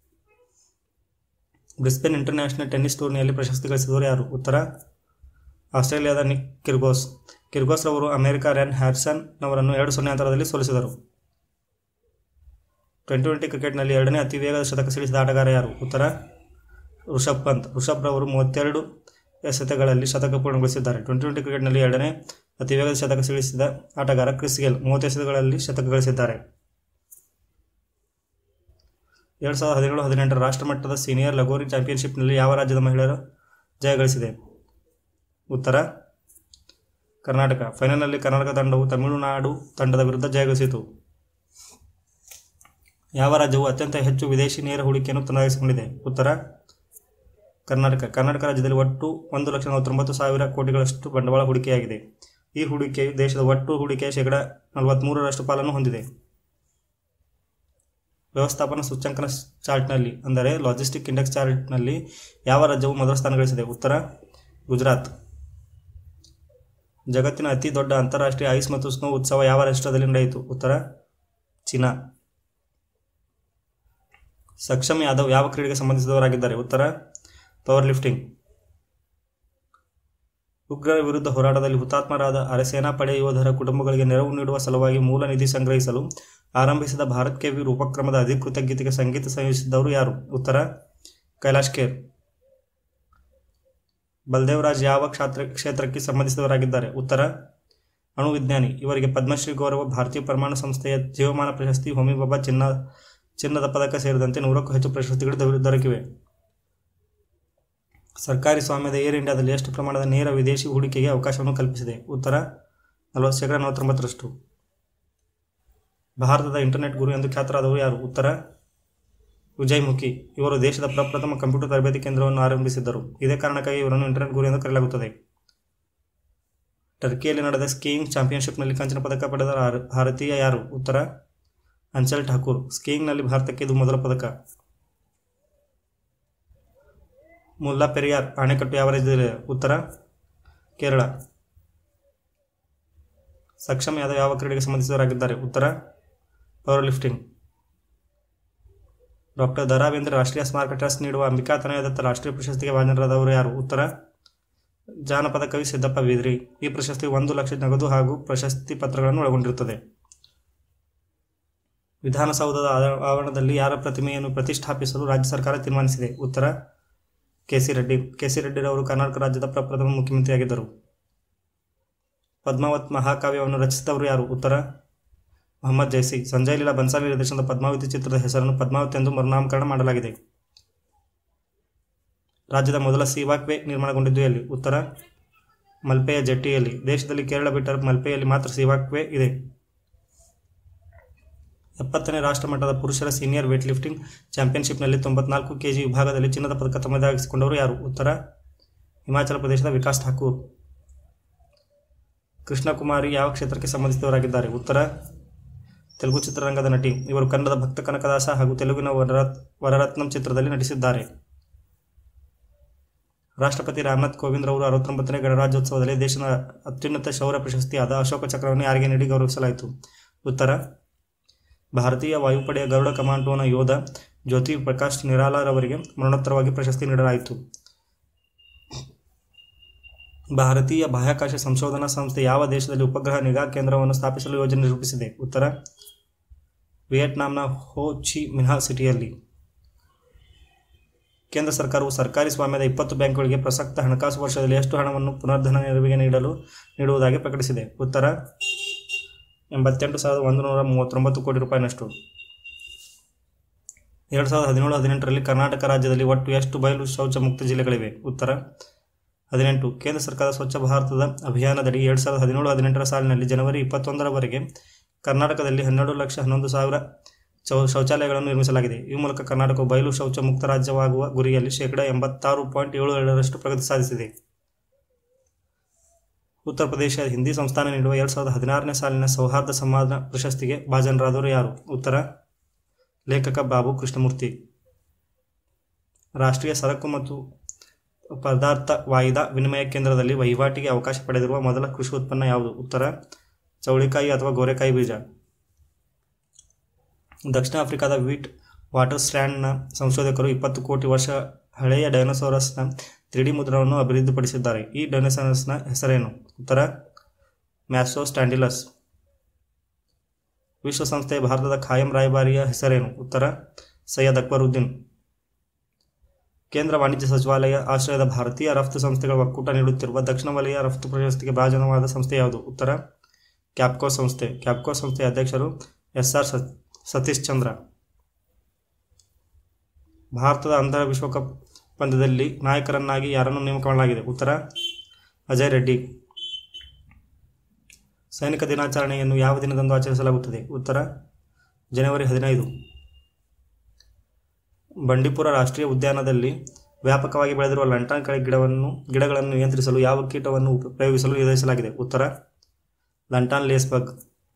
ಬ್ರಿಸ್ಬೇನ್ ಇಂಟರ್ನ್ಯಾಷನಲ್ ಟೆನ್ನಿಸ್ ಟೂರ್ನಿಯಲ್ಲಿ ಪ್ರಶಸ್ತಿ ಗಳಿಸಿದವರು ಯಾರು ಉತ್ತರ ಆಸ್ಟ್ರೇಲಿಯಾದ ನಿಕ್ ಕಿರ್ಗೋಸ್ ಕಿರ್ಗೋಸ್ ರವರು ಅಮೆರಿಕ ರ್ಯಾನ್ ಹ್ಯಾರಿಸನ್ ಅವರನ್ನು ಎರಡು ಸೊನ್ನೆ ಅಂತರದಲ್ಲಿ ಸೋಲಿಸಿದರು ಟ್ವೆಂಟಿ ಟ್ವೆಂಟಿ ಕ್ರಿಕೆಟ್ನಲ್ಲಿ ಎರಡನೇ ಅತಿ ವೇಗದ ಶತಕ ಸಿಡಿಸಿದ ಆಟಗಾರ ಯಾರು ಉತ್ತರ ಋಷಭ್ ಪಂತ್ ಋಷಭ್ ರವರು ಮೂವತ್ತೆರಡು ಎಸೆತಗಳಲ್ಲಿ ಶತಕ ಪೂರ್ಣಗೊಳಿಸಿದ್ದಾರೆ ಟ್ವೆಂಟಿ ಟ್ವೆಂಟಿ ಕ್ರಿಕೆಟ್ನಲ್ಲಿ ಎರಡನೇ ಅತಿ ವೇಗದ ಶತಕ ಸಿಡಿಸಿದ ಆಟಗಾರ ಕ್ರಿಸ್ ಗೇಲ್ ಮೂವತ್ತು ಎಸೆತಗಳಲ್ಲಿ ಶತಕ ಗಳಿಸಿದ್ದಾರೆ ಎರಡು ಸಾವಿರದ ಹದಿನೇಳು ಹದಿನೆಂಟರ ರಾಷ್ಟ್ರಮಟ್ಟದ ಸೀನಿಯರ್ ಲಗೋರಿ ಚಾಂಪಿಯನ್ಶಿಪ್ನಲ್ಲಿ ಯಾವ ರಾಜ್ಯದ ಮಹಿಳೆಯರು ಜಯ ಗಳಿಸಿದೆ ಉತ್ತರ ಕರ್ನಾಟಕ ಫೈನಲ್ನಲ್ಲಿ ಕರ್ನಾಟಕ ತಂಡವು ತಮಿಳುನಾಡು ತಂಡದ ವಿರುದ್ಧ ಜಯಗಳಿಸಿತು ಯಾವ ರಾಜ್ಯವು ಅತ್ಯಂತ ಹೆಚ್ಚು ವಿದೇಶಿ ನೇರ ಹೂಡಿಕೆಯನ್ನು ತನ್ನದಾಗಿಸಿಕೊಂಡಿದೆ ಉತ್ತರ ಕರ್ನಾಟಕ ಕರ್ನಾಟಕ ರಾಜ್ಯದಲ್ಲಿ ಒಟ್ಟು ಒಂದು ಲಕ್ಷ ನಲವತ್ತೊಂಬತ್ತು ಸಾವಿರ ಕೋಟಿಗಳಷ್ಟು ಬಂಡವಾಳ ಹೂಡಿಕೆಯಾಗಿದೆ ಈ ಹೂಡಿಕೆಯು ದೇಶದ ಒಟ್ಟು ಹೂಡಿಕೆಯ ಶೇಕಡ ನಲವತ್ತ್ಮೂರರಷ್ಟು ಪಾಲನ್ನು ಹೊಂದಿದೆ ವ್ಯವಸ್ಥಾಪನಾ ಸೂಚ್ಯಂಕನ ಚಾರ್ಟ್ನಲ್ಲಿ ಅಂದರೆ ಲಾಜಿಸ್ಟಿಕ್ ಇಂಡೆಕ್ಸ್ ಚಾರ್ಟ್ನಲ್ಲಿ ಯಾವ ರಾಜ್ಯವು ಮೊದಲ ಸ್ಥಾನ ಗಳಿಸಿದೆ ಉತ್ತರ ಗುಜರಾತ್ ಜಗತ್ತಿನ ಅತಿ ದೊಡ್ಡ ಅಂತಾರಾಷ್ಟ್ರೀಯ ಐಸ್ ಮತ್ತು ಸ್ನೋ ಉತ್ಸವ ಯಾವ ರಾಷ್ಟ್ರದಲ್ಲಿ ನಡೆಯಿತು ಉತ್ತರ ಚೀನಾ ಸಕ್ಷಮ್ ಯಾದವ್ ಯಾವ ಕ್ರೀಡೆಗೆ ಸಂಬಂಧಿಸಿದವರಾಗಿದ್ದಾರೆ ಉತ್ತರ ಪವರ್ ಲಿಫ್ಟಿಂಗ್ ಉಗ್ರರ ವಿರುದ್ಧ ಹೋರಾಟದಲ್ಲಿ ಹುತಾತ್ಮರಾದ ಅರೆಸೇನಾ ಪಡೆ ಯೋಧರ ಕುಟುಂಬಗಳಿಗೆ ನೆರವು ನೀಡುವ ಸಲುವಾಗಿ ಮೂಲ ನಿಧಿ ಸಂಗ್ರಹಿಸಲು ಆರಂಭಿಸಿದ ಭಾರತ್ ಕೆ ವೀರ್ ಉಪಕ್ರಮದ ಅಧಿಕೃತ ಗೀತೆಗೆ ಸಂಗೀತ ಸಂಯೋಜಿಸಿದವರು ಯಾರು ಉತ್ತರ ಕೈಲಾಶ್ ಖೇರ್ ಬಲ್ದೇವರಾಜ್ ಯಾವ ಕ್ಷೇತ್ರ ಕ್ಷೇತ್ರಕ್ಕೆ ಸಂಬಂಧಿಸಿದವರಾಗಿದ್ದಾರೆ ಉತ್ತರ ಅಣು ವಿಜ್ಞಾನಿ ಇವರಿಗೆ ಪದ್ಮಶ್ರೀ ಗೌರವ ಭಾರತೀಯ ಪರಮಾಣು ಸಂಸ್ಥೆಯ ಜೀವಮಾನ ಪ್ರಶಸ್ತಿ ಹೋಮಿ ಬಾಬಾ ಚಿನ್ನ ಚಿನ್ನದ ಪದಕ ಸೇರಿದಂತೆ ನೂರಕ್ಕೂ ಹೆಚ್ಚು ಪ್ರಶಸ್ತಿಗಳು ದೊರೆ- ದೊರಕಿವೆ ಸರ್ಕಾರಿ ಸ್ವಾಮ್ಯದ ಏರ್ ಇಂಡಿಯಾದಲ್ಲಿ ಎಷ್ಟು ಪ್ರಮಾಣದ ನೇರ ವಿದೇಶಿ ಹೂಡಿಕೆಗೆ ಅವಕಾಶವನ್ನು ಕಲ್ಪಿಸಿದೆ ಉತ್ತರ ನಲವತ್ತು ಶೇಕಡ ನಲವತ್ತೊಂಬತ್ತರಷ್ಟು ಭಾರತದ ಇಂಟರ್ನೆಟ್ ಗುರು ಎಂದು ಖ್ಯಾತರಾದವರು ಯಾರು ಉತ್ತರ ವಿಜಯಮುಖಿ ಇವರು ದೇಶದ ಪ್ರಪ್ರಥಮ ಕಂಪ್ಯೂಟರ್ ತರಬೇತಿ ಕೇಂದ್ರವನ್ನು ಆರಂಭಿಸಿದ್ದರು ಇದೇ ಕಾರಣಕ್ಕಾಗಿ ಇವರನ್ನು ಇಂಟರ್ನೆಟ್ ಗುರು ಎಂದು ಕರೆಯಲಾಗುತ್ತದೆ ಟರ್ಕಿಯಲ್ಲಿ ನಡೆದ ಸ್ಕೀಯಿಂಗ್ ಚಾಂಪಿಯನ್ಶಿಪ್ನಲ್ಲಿ ಕಂಚಿನ ಪದಕ ಪಡೆದ ಭಾರ- ಭಾರತೀಯ ಯಾರು ಉತ್ತರ ಅಂಚಲ್ ಠಾಕೂರ್ ಸ್ಕೀಯಿಂಗ್ನಲ್ಲಿ ಭಾರತಕ್ಕೆ ಇದು ಮೊದಲ ಪದಕ ಮುಲ್ಲಾ ಪೆರಿಯಾರ್ ಅಣೆಕಟ್ಟು ಯಾವ ರಾಜ್ಯದಲ್ಲಿದೆ ಉತ್ತರ ಕೇರಳ ಸಕ್ಷಮ್ ಯಾದವ್ ಯಾವ ಕ್ರೀಡೆಗೆ ಸಂಬಂಧಿಸಿದವರಾಗಿದ್ದಾರೆ ಉತ್ತರ power lifting doctor Da Ra Bendre ರಾಷ್ಟ್ರೀಯ ಸ್ಮಾರಕ ಟ್ರಸ್ಟ್ ನೀಡುವ ಅಂಬಿಕಾ ತನಯದತ್ತ ರಾಷ್ಟ್ರೀಯ ಪ್ರಶಸ್ತಿಗೆ ಭಾಜನರಾದವರು ಯಾರು ಉತ್ತರ ಜಾನಪದ ಕವಿ ಸಿದ್ದಪ್ಪ ಬೀದ್ರಿ ಈ ಪ್ರಶಸ್ತಿ ಒಂದು ಲಕ್ಷ ನಗದು ಹಾಗೂ ಪ್ರಶಸ್ತಿ ಪತ್ರಗಳನ್ನು ಒಳಗೊಂಡಿರುತ್ತದೆ ವಿಧಾನಸೌಧದ ಆವ- ಆವರಣದಲ್ಲಿ ಯಾರ ಪ್ರತಿಮೆಯನ್ನು ಪ್ರತಿಷ್ಠಾಪಿಸಲು ರಾಜ್ಯ ಸರ್ಕಾರ ತೀರ್ಮಾನಿಸಿದೆ ಉತ್ತರ ಕೆಸಿ ರೆಡ್ಡಿ ಕೆಸಿ ರೆಡ್ಡಿರವರು ಕರ್ನಾಟಕ ರಾಜ್ಯದ ಪ್ರಪ್ರಥಮ ಮುಖ್ಯಮಂತ್ರಿಯಾಗಿದ್ದರು ಪದ್ಮಾವತ್ ಮಹಾಕಾವ್ಯವನ್ನು ರಚಿಸಿದವರು ಯಾರು ಉತ್ತರ ಮೊಹಮ್ಮದ್ ಜೈಸಿ ಸಂಜಯ್ ಲೀಲಾ ಬನ್ಸಾಲಿ ನಿರ್ದೇಶನದ ಪದ್ಮಾವತಿ ಚಿತ್ರದ ಹೆಸರನ್ನು ಪದ್ಮಾವತಿ ಎಂದು ಮರುನಾಮಕರಣ ಮಾಡಲಾಗಿದೆ ರಾಜ್ಯದ ಮೊದಲ ಸೀವಾಕ್ವೆ ನಿರ್ಮಾಣಗೊಂಡಿದ್ದು ಎಲ್ಲಿ ಉತ್ತರ ಮಲ್ಪೆಯ ಜಟ್ಟಿಯಲ್ಲಿ ದೇಶದಲ್ಲಿ ಕೇರಳ ಬಿಟ್ಟರೆ ಮಲ್ಪೆಯಲ್ಲಿ ಮಾತ್ರ ಸೀವಾಕ್ವೆ ಇದೆ ಎಪ್ಪತ್ತನೇ ರಾಷ್ಟ್ರಮಟ್ಟದ ಪುರುಷರ ಸೀನಿಯರ್ ವೇಟ್ ಲಿಫ್ಟಿಂಗ್ ಚಾಂಪಿಯನ್ಶಿಪ್ನಲ್ಲಿ ತೊಂಬತ್ನಾಲ್ಕು ಕೆಜಿ ವಿಭಾಗದಲ್ಲಿ ಚಿನ್ನದ ಪದಕ ತಮ್ಮದಾಗಿಸಿಕೊಂಡವರು ಯಾರು ಉತ್ತರ ಹಿಮಾಚಲ ಪ್ರದೇಶದ ವಿಕಾಸ್ ಠಾಕೂರ್ ಕೃಷ್ಣಕುಮಾರಿ ಯಾವ ಕ್ಷೇತ್ರಕ್ಕೆ ಸಂಬಂಧಿಸಿದವರಾಗಿದ್ದಾರೆ ಉತ್ತರ ತೆಲುಗು ಚಿತ್ರರಂಗದ ನಟಿ ಇವರು ಕನ್ನಡದ ಭಕ್ತ ಕನಕದಾಸ ಹಾಗೂ ತೆಲುಗಿನ ವರರತ್ ವರರತ್ನಂ ಚಿತ್ರದಲ್ಲಿ ನಟಿಸಿದ್ದಾರೆ ರಾಷ್ಟ್ರಪತಿ ರಾಮನಾಥ್ ಕೋವಿಂದ್ ರವರು ಅರವತ್ತೊಂಬತ್ತನೇ ಗಣರಾಜ್ಯೋತ್ಸವದಲ್ಲಿ ದೇಶದ ಅತ್ಯುನ್ನತ ಶೌರ್ಯ ಪ್ರಶಸ್ತಿಯಾದ ಅಶೋಕ ಚಕ್ರವನ್ನು ಯಾರಿಗೆ ನೀಡಿ ಗೌರವಿಸಲಾಯಿತು ಉತ್ತರ ಭಾರತೀಯ ವಾಯುಪಡೆಯ ಗರುಡ ಕಮಾಂಡೋನ ಯೋಧ ಜ್ಯೋತಿ ಪ್ರಕಾಶ್ ನಿರಾಲಾರವರಿಗೆ ಮರಣೋತ್ತರವಾಗಿ ಪ್ರಶಸ್ತಿ ನೀಡಲಾಯಿತು ಭಾರತೀಯ ಬಾಹ್ಯಾಕಾಶ ಸಂಶೋಧನಾ ಸಂಸ್ಥೆ ಯಾವ ದೇಶದಲ್ಲಿ ಉಪಗ್ರಹ ನಿಗಾ ಕೇಂದ್ರವನ್ನು ಸ್ಥಾಪಿಸಲು ಯೋಜನೆ ರೂಪಿಸಿದೆ ಉತ್ತರ ವಿಯೆಟ್ನಾಂನ ಹೋ ಚಿ ಮಿನ್ಹಾ ಸಿಟಿಯಲ್ಲಿ ಕೇಂದ್ರ ಸರ್ಕಾರವು ಸರ್ಕಾರಿ ಸ್ವಾಮ್ಯದ ಇಪ್ಪತ್ತು ಬ್ಯಾಂಕ್ಗಳಿಗೆ ಪ್ರಸಕ್ತ ಹಣಕಾಸು ವರ್ಷದಲ್ಲಿ ಎಷ್ಟು ಹಣವನ್ನು ಪುನರ್ಧನ ನೆರವಿಗೆ ನೀಡಲು ನೀಡುವುದಾಗಿ ಪ್ರಕಟಿಸಿದೆ ಉತ್ತರ ಎಂಬತ್ತೆಂಟು ಸಾವಿರದ ಒಂದು ನೂರ ಮೂವತ್ತೊಂಬತ್ತು ಕೋಟಿ ರೂಪಾಯಿನಷ್ಟು ಎರಡು ಸಾವಿರದ ಹದಿನೇಳು ಹದಿನೆಂಟರಲ್ಲಿ ಕರ್ನಾಟಕ ರಾಜ್ಯದಲ್ಲಿ ಒಟ್ಟು ಎಷ್ಟು ಬಯಲು ಶೌಚ ಮುಕ್ತ ಜಿಲ್ಲೆಗಳಿವೆ ಉತ್ತರ ಹದಿನೆಂಟು ಕೇಂದ್ರ ಸರ್ಕಾರದ ಸ್ವಚ್ಛ ಭಾರತದ ಅಭಿಯಾನದಡಿ ಎರಡು ಸಾವಿರದ ಹದಿನೇಳು ಹದಿನೆಂಟರ ಸಾಲಿನಲ್ಲಿ ಜನವರಿ ಇಪ್ಪತ್ತೊಂದರವರೆಗೆ ಕರ್ನಾಟಕದಲ್ಲಿ ಹನ್ನೆರಡು ಲಕ್ಷ ಹನ್ನೊಂದು ಸಾವಿರ ಚೌ ಶೌಚಾಲಯಗಳನ್ನು ನಿರ್ಮಿಸಲಾಗಿದೆ ಈ ಮೂಲಕ ಕರ್ನಾಟಕವು ಬಯಲು ಶೌಚ ಮುಕ್ತ ರಾಜ್ಯವಾಗುವ ಗುರಿಯಲ್ಲಿ ಶೇಕಡ ಎಂಬತ್ತಾರು ಪಾಯಿಂಟ್ ಏಳು ಏಳರಷ್ಟು ಪ್ರಗತಿ ಸಾಧಿಸಿದೆ ಉತ್ತರ ಪ್ರದೇಶ ಹಿಂದಿ ಸಂಸ್ಥಾನ ನೀಡುವ ಎರಡು ಸಾವಿರದ ಹದಿನಾರನೇ ಸಾಲಿನ ಸೌಹಾರ್ದ ಸಂವಾದ ಪ್ರಶಸ್ತಿಗೆ ಭಾಜನರಾದವರು ಯಾರು ಉತ್ತರ ಲೇಖಕ ಬಾಬು ಕೃಷ್ಣಮೂರ್ತಿ ರಾಷ್ಟ್ರೀಯ ಸರಕು ಮತ್ತು ಪದಾರ್ಥ ವಾಯಿದಾ ವಿನಿಮಯ ಕೇಂದ್ರದಲ್ಲಿ ವಹಿವಾಟಿಗೆ ಅವಕಾಶ ಪಡೆದಿರುವ ಮೊದಲ ಕೃಷಿ ಉತ್ಪನ್ನ ಯಾವುದು ಉತ್ತರ ಚೌಳಿಕಾಯಿ ಅಥವಾ ಗೋರೆಕಾಯಿ ಬೀಜ ದಕ್ಷಿಣ ಆಫ್ರಿಕಾದ ವೀಟ್ ವಾಟರ್ ಸ್ಟ್ಯಾಂಡ್ನ ಸಂಶೋಧಕರು ಇಪ್ಪತ್ತು ಕೋಟಿ ವರ್ಷ ಹಳೆಯ ಡೈನೋಸಾರಸ್ನ ತ್ರೀಡಿ ಮುದ್ರಣವನ್ನು ಅಭಿವೃದ್ಧಿಪಡಿಸಿದ್ದಾರೆ ಈ ಡೈನೋಸಾರಸ್ನ ಹೆಸರೇನು ಉತ್ತರ ಮ್ಯಾಸೋ ಸ್ಟ್ಯಾಂಡಿಲಸ್ ವಿಶ್ವಸಂಸ್ಥೆಯ ಭಾರತದ ಖಾಯಂ ರಾಯಭಾರಿಯ ಹೆಸರೇನು ಉತ್ತರ ಸೈಯದ್ ಅಕ್ಬರುದ್ದೀನ್ ಕೇಂದ್ರ ವಾಣಿಜ್ಯ ಸಚಿವಾಲಯ ಆಶ್ರಯದ ಭಾರತೀಯ ರಫ್ತು ಸಂಸ್ಥೆಗಳ ಒಕ್ಕೂಟ ನೀಡುತ್ತಿರುವ ದಕ್ಷಿಣ ವಲಯ ರಫ್ತು ಪ್ರಶಸ್ತಿಗೆ ಭಾಜನವಾದ ಸಂಸ್ಥೆ ಯಾವುದು ಉತ್ತರ ಕ್ಯಾಪ್ಕೋ ಸಂಸ್ಥೆ ಕ್ಯಾಪ್ಕೋ ಸಂಸ್ಥೆಯ ಅಧ್ಯಕ್ಷರು ಎಸ್ ಆರ್ ಸತೀಶ್ ಚಂದ್ರ ಭಾರತದ ಅಂಧರ ವಿಶ್ವಕಪ್ ಪಂದ್ಯದಲ್ಲಿ ನಾಯಕರನ್ನಾಗಿ ಯಾರನ್ನು ನೇಮಕ ಮಾಡಲಾಗಿದೆ ಉತ್ತರ ಅಜಯ್ ರೆಡ್ಡಿ ಸೈನಿಕ ದಿನಾಚರಣೆಯನ್ನು ಯಾವ ದಿನದಂದು ಆಚರಿಸಲಾಗುತ್ತದೆ ಉತ್ತರ ಜನವರಿ ಹದಿನೈದು ಬಂಡೀಪುರ ರಾಷ್ಟ್ರೀಯ ಉದ್ಯಾನದಲ್ಲಿ ವ್ಯಾಪಕವಾಗಿ ಬೆಳೆದಿರುವ ಲಂಟಾನ್ ಕಳೆ ಗಿಡವನ್ನು ಗಿಡಗಳನ್ನು ನಿಯಂತ್ರಿಸಲು ಯಾವ ಕೀಟವನ್ನು ಉಪ- ಪ್ರಯೋಗಿಸಲು ನಿರ್ಧರಿಸಲಾಗಿದೆ ಉತ್ತರ ಲಂಟಾನ್ ಲೇಸ್ಬಗ್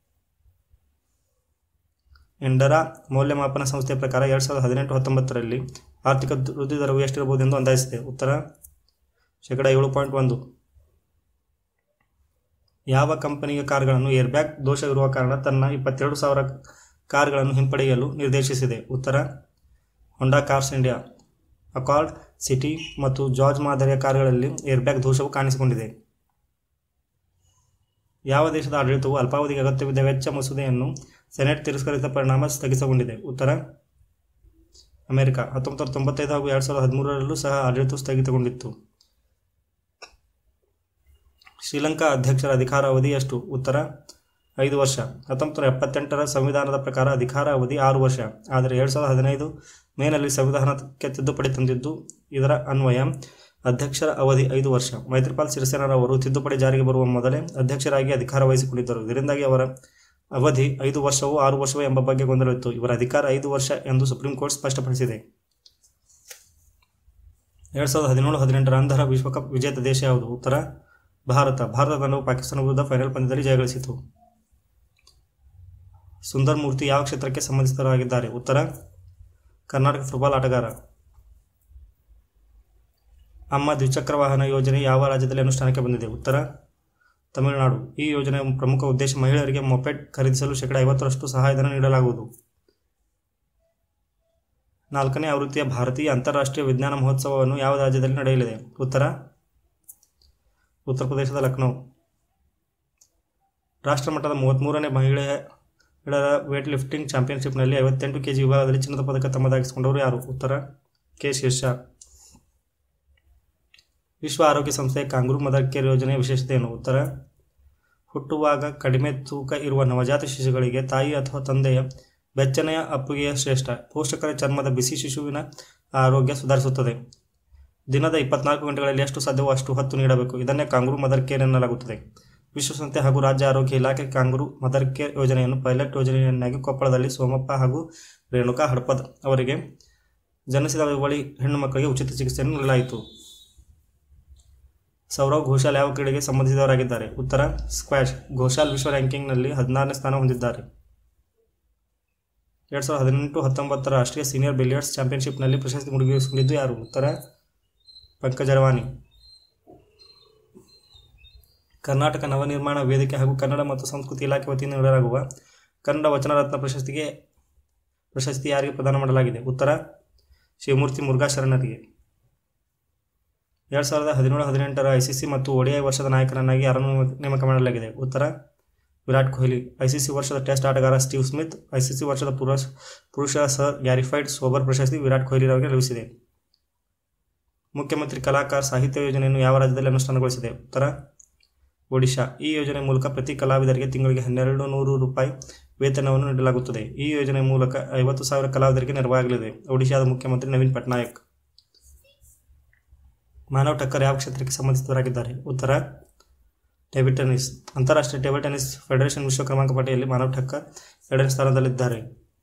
ಎಂಡರಾ ಮೌಲ್ಯಮಾಪನ ಸಂಸ್ಥೆಯ ಪ್ರಕಾರ ಎರಡು ಸಾವಿರದ ಹದಿನೆಂಟು ಹತ್ತೊಂಬತ್ತರಲ್ಲಿ ಆರ್ಥಿಕ ದ್- ವೃದ್ಧಿ ದರವು ಎಷ್ಟಿರಬಹುದೆಂದು ಅಂದಾಜಿಸಿದೆ ಉತ್ತರ ಶೇಕಡ ಏಳು ಪಾಯಿಂಟ್ ಒಂದು ಯಾವ ಕಂಪನಿಯ ಕಾರ್ಗಳನ್ನು ಏರ್ಬ್ಯಾಗ್ ದೋಷವಿರುವ ಕಾರಣ ತನ್ನ ಇಪ್ಪತ್ತೆರಡು ಸಾವಿರ ಕಾರ್ಗಳನ್ನು ಹಿಂಪಡೆಯಲು ನಿರ್ದೇಶಿಸಿದೆ ಉತ್ತರ Honda cars India Accord City ಮತ್ತು ಜಾರ್ಜ್ ಮಾದರಿಯ ಕಾರುಗಳಲ್ಲಿ ಏರ್ಬ್ಯಾಗ್ ದೋಷವು ಕಾಣಿಸಿಕೊಂಡಿದೆ ಯಾವ ದೇಶದ ಆಡಳಿತವು ಅಲ್ಪಾವಧಿಗೆ ಅಗತ್ಯವಿದ್ದ ವೆಚ್ಚ ಮಸೂದೆಯನ್ನು ಸೆನೆಟ್ ತಿರಸ್ಕರಿಸಿದ ಪರಿಣಾಮ ಸ್ಥಗಿತಗೊಂಡಿದೆ ಉತ್ತರ ಅಮೆರಿಕ ಹತ್ತೊಂಬತ್ತು ನೂರ ತೊಂಬತ್ತೈದು ಹಾಗೂ ಎರಡು ಸಾವಿರದ ಹದಿಮೂರರಲ್ಲೂ ಸಹ ಆಡಳಿತವು ಸ್ಥಗಿತಗೊಂಡಿತ್ತು ಶ್ರೀಲಂಕಾ ಅಧ್ಯಕ್ಷರ ಅಧಿಕಾರ ಅವಧಿ ಎಷ್ಟು ಉತ್ತರ ಐದು ವರ್ಷ ಹತ್ತೊಂಬತ್ತು ನೂರ ಎಪ್ಪತ್ತೆಂಟರ ಸಂವಿಧಾನದ ಪ್ರಕಾರ ಅಧಿಕಾರ ಅವಧಿ ಆರು ವರ್ಷ ಆದರೆ ಎರಡು ಸಾವಿರದ ಹದಿನೈದು ಮೇನಲ್ಲಿ ಸಂವಿಧಾನಕ್ಕೆ ತಿದ್ದುಪಡಿ ತಂದಿದ್ದು ಇದರ ಅನ್ವಯ ಅಧ್ಯಕ್ಷರ ಅವಧಿ ಐದು ವರ್ಷ ಮೈತ್ರಿಪಾಲ್ ಸಿರಿಸೇನರವರು ತಿದ್ದುಪಡಿ ಜಾರಿಗೆ ಬರುವ ಮೊದಲೇ ಅಧ್ಯಕ್ಷರಾಗಿ ಅಧಿಕಾರ ವಹಿಸಿಕೊಂಡಿದ್ದರು ಇದರಿಂದಾಗಿ ಅವರ ಅವಧಿ ಐದು ವರ್ಷವೋ ಆರು ವರ್ಷವೋ ಎಂಬ ಬಗ್ಗೆ ಗೊಂದಲವಿತ್ತು ಇವರ ಅಧಿಕಾರ ಐದು ವರ್ಷ ಎಂದು ಸುಪ್ರೀಂ ಕೋರ್ಟ್ ಸ್ಪಷ್ಟಪಡಿಸಿದೆ ಎರಡು ಸಾವಿರದ ಹದಿನೇಳು ಹದಿನೆಂಟರ ಅಂಧರ ವಿಶ್ವಕಪ್ ವಿಜೇತ ದೇಶ ಯಾವುದು ಉತ್ತರ ಭಾರತ ಭಾರತ ತಂಡವು ಪಾಕಿಸ್ತಾನ ವಿರುದ್ಧ ಫೈನಲ್ ಪಂದ್ಯದಲ್ಲಿ ಜಯಗಳಿಸಿತು ಸುಂದರ್ ಮೂರ್ತಿ ಯಾವ ಕ್ಷೇತ್ರಕ್ಕೆ ಸಂಬಂಧಿಸಿದವರಾಗಿದ್ದಾರೆ ಉತ್ತರ ಕರ್ನಾಟಕ ಫುಟ್ಬಾಲ್ ಆಟಗಾರ ಅಮ್ಮ ದ್ವಿಚಕ್ರ ವಾಹನ ಯೋಜನೆ ಯಾವ ರಾಜ್ಯದಲ್ಲಿ ಅನುಷ್ಠಾನಕ್ಕೆ ಬಂದಿದೆ ಉತ್ತರ ತಮಿಳುನಾಡು ಈ ಯೋಜನೆಯ ಪ್ರಮುಖ ಉದ್ದೇಶ ಮಹಿಳೆಯರಿಗೆ ಮೊಪೆಡ್ ಖರೀದಿಸಲು ಶೇಕಡ ಐವತ್ತರಷ್ಟು ಸಹಾಯಧನ ನೀಡಲಾಗುವುದು ನಾಲ್ಕನೇ ಆವೃತ್ತಿಯ ಭಾರತೀಯ ಅಂತಾರಾಷ್ಟ್ರೀಯ ವಿಜ್ಞಾನ ಮಹೋತ್ಸವವನ್ನು ಯಾವ ರಾಜ್ಯದಲ್ಲಿ ನಡೆಯಲಿದೆ ಉತ್ತರ ಉತ್ತರ ಪ್ರದೇಶದ ಲಕ್ನೋ ರಾಷ್ಟ್ರಮಟ್ಟದ ಮೂವತ್ತ್ಮೂರನೇ ಮಹಿಳೆಯರ ವೇಟ್ ಲಿಫ್ಟಿಂಗ್ ಚಾಂಪಿಯನ್ಶಿಪ್ನಲ್ಲಿ ಐವತ್ತೆಂಟು ಕೆಜಿ ವಿಭಾಗದಲ್ಲಿ ಚಿನ್ನದ ಪದಕ ತಮ್ಮದಾಗಿಸಿಕೊಂಡವರು ಯಾರು ಉತ್ತರ ಕೆ ಶೀರ್ಷ ವಿಶ್ವ ಆರೋಗ್ಯ ಸಂಸ್ಥೆಯ ಕಾಂಗ್ರೂ ಮದರ್ ಕೇರ್ ಯೋಜನೆಯ ವಿಶೇಷತೆ ಏನು ಉತ್ತರ ಹುಟ್ಟುವಾಗ ಕಡಿಮೆ ತೂಕ ಇರುವ ನವಜಾತ ಶಿಶುಗಳಿಗೆ ತಾಯಿ ಅಥವಾ ತಂದೆಯ ಬೆಚ್ಚನೆಯ ಅಪ್ಪುಗೆಯ ಶ್ರೇಷ್ಠ ಪೋಷಕರ ಚರ್ಮದ ಬಿಸಿ ಶಿಶುವಿನ ಆರೋಗ್ಯ ಸುಧಾರಿಸುತ್ತದೆ ದಿನದ ಇಪ್ಪತ್ನಾಲ್ಕು ಗಂಟೆಗಳಲ್ಲಿ ಎಷ್ಟು ಸಾಧ್ಯವೋ ಅಷ್ಟು ಹೊತ್ತು ನೀಡಬೇಕು ಇದನ್ನೇ ಕಾಂಗ್ರೂ ಮದರ್ ಕೇರ್ ಎನ್ನಲಾಗುತ್ತದೆ ವಿಶ್ವಸಂಸ್ಥೆ ಹಾಗೂ ರಾಜ್ಯ ಆರೋಗ್ಯ ಇಲಾಖೆ ಕಾಂಗ್ರೂ ಮದರ್ ಕೇರ್ ಯೋಜನೆಯನ್ನು ಪೈಲಟ್ ಯೋಜನೆಯನ್ನಾಗಿ ಕೊಪ್ಪಳದಲ್ಲಿ ಸೋಮಪ್ಪ ಹಾಗೂ ರೇಣುಕಾ ಹಡಪದ್ ಅವರಿಗೆ ಜನಿಸಿದ ಬಳಿ ಹೆಣ್ಣು ಮಕ್ಕಳಿಗೆ ಉಚಿತ ಚಿಕಿತ್ಸೆಯನ್ನು ನೀಡಲಾಯಿತು ಸೌರವ್ ಘೋಷಾಲ್ ಯಾವ ಕ್ರೀಡೆಗೆ ಸಂಬಂಧಿಸಿದವರಾಗಿದ್ದಾರೆ ಉತ್ತರ ಸ್ಕ್ವಾಷ್ ಘೋಷಾಲ್ ವಿಶ್ವ ರ್ಯಾಂಕಿಂಗ್ನಲ್ಲಿ ಹದಿನಾರನೇ ಸ್ಥಾನ ಹೊಂದಿದ್ದಾರೆ ಎರಡು ಸಾವಿರದ ಹದಿನೆಂಟು ಹತ್ತೊಂಬತ್ತರ ರಾಷ್ಟ್ರೀಯ ಸೀನಿಯರ್ ಬಿಲಿಯರ್ಡ್ಸ್ ಚಾಂಪಿಯನ್ಶಿಪ್ನಲ್ಲಿ ಪ್ರಶಸ್ತಿ ಮುಡಿಗಿಸಿಕೊಂಡಿದ್ದು ಯಾರು ಉತ್ತರ ಪಂಕಜ ರವಾನಿ ಕರ್ನಾಟಕ ನವನಿರ್ಮಾಣ ವೇದಿಕೆ ಹಾಗೂ ಕನ್ನಡ ಮತ್ತು ಸಂಸ್ಕೃತಿ ಇಲಾಖೆ ವತಿಯಿಂದ ನೀಡಲಾಗುವ ಕನ್ನಡ ವಚನ ರತ್ನ ಪ್ರಶಸ್ತಿಗೆ ಪ್ರಶಸ್ತಿ ಯಾರಿಗೆ ಪ್ರದಾನ ಮಾಡಲಾಗಿದೆ ಉತ್ತರ ಶಿವಮೂರ್ತಿ ಮುರುಘಾ ಶರಣರಿಗೆ ಎರಡು ಸಾವಿರದ ಹದಿನೇಳು ಹದಿನೆಂಟರ ಐಸಿಸಿ ಮತ್ತು ಒಡಿಐ ವರ್ಷದ ನಾಯಕನನ್ನಾಗಿ ಯಾರನ್ನು ನೇಮಕ- ನೇಮಕ ಮಾಡಲಾಗಿದೆ ಉತ್ತರ ವಿರಾಟ್ ಕೊಹ್ಲಿ ಐಸಿಸಿ ವರ್ಷದ ಟೆಸ್ಟ್ ಆಟಗಾರ ಸ್ಟೀವ್ ಸ್ಮಿತ್ ಐಸಿಸಿ ವರ್ಷದ ಪುರುಷ ಪುರುಷ ಸರ್ ಗ್ಯಾರಿಫೈಡ್ ಸೋಬರ್ ಪ್ರಶಸ್ತಿ ವಿರಾಟ್ ಕೊಹ್ಲಿರವರಿಗೆ ಲಭಿಸಿದೆ ಮುಖ್ಯಮಂತ್ರಿ ಕಲಾಕಾರ ಸಾಹಿತ್ಯ ಯೋಜನೆಯನ್ನು ಯಾವ ರಾಜ್ಯದಲ್ಲಿ ಅನುಷ್ಠಾನಗೊಳಿಸಿದೆ ಉತ್ತರ ಒಡಿಶಾ ಈ ಯೋಜನೆ ಮೂಲಕ ಪ್ರತಿ ಕಲಾವಿದರಿಗೆ ತಿಂಗಳಿಗೆ ಹನ್ನೆರಡು ನೂರು ರೂಪಾಯಿ ವೇತನವನ್ನು ನೀಡಲಾಗುತ್ತದೆ ಈ ಯೋಜನೆ ಮೂಲಕ ಐವತ್ತು ಸಾವಿರ ಕಲಾವಿದರಿಗೆ ನೆರವಾಗಲಿದೆ ಒಡಿಶಾದ ಮುಖ್ಯಮಂತ್ರಿ ನವೀನ್ ಪಟ್ನಾಯಕ್ ಮಾನವ್ ಠಕ್ಕರ್ ಯಾವ ಕ್ಷೇತ್ರಕ್ಕೆ ಸಂಬಂಧಿಸಿದವರಾಗಿದ್ದಾರೆ ಉತ್ತರ ಟೇಬಲ್ ಟೆನ್ನಿಸ್ ಅಂತಾರಾಷ್ಟ್ರೀಯ ಟೇಬಲ್ ಟೆನ್ನಿಸ್ ಫೆಡರೇಷನ್ ವಿಶ್ವ ಕ್ರಮಾಂಕ ಪಟ್ಟಿಯಲ್ಲಿ ಮಾನವ್ ಠಕ್ಕರ್ ಎರಡನೇ ಸ್ಥಾನದಲ್ಲಿದ್ದಾರೆ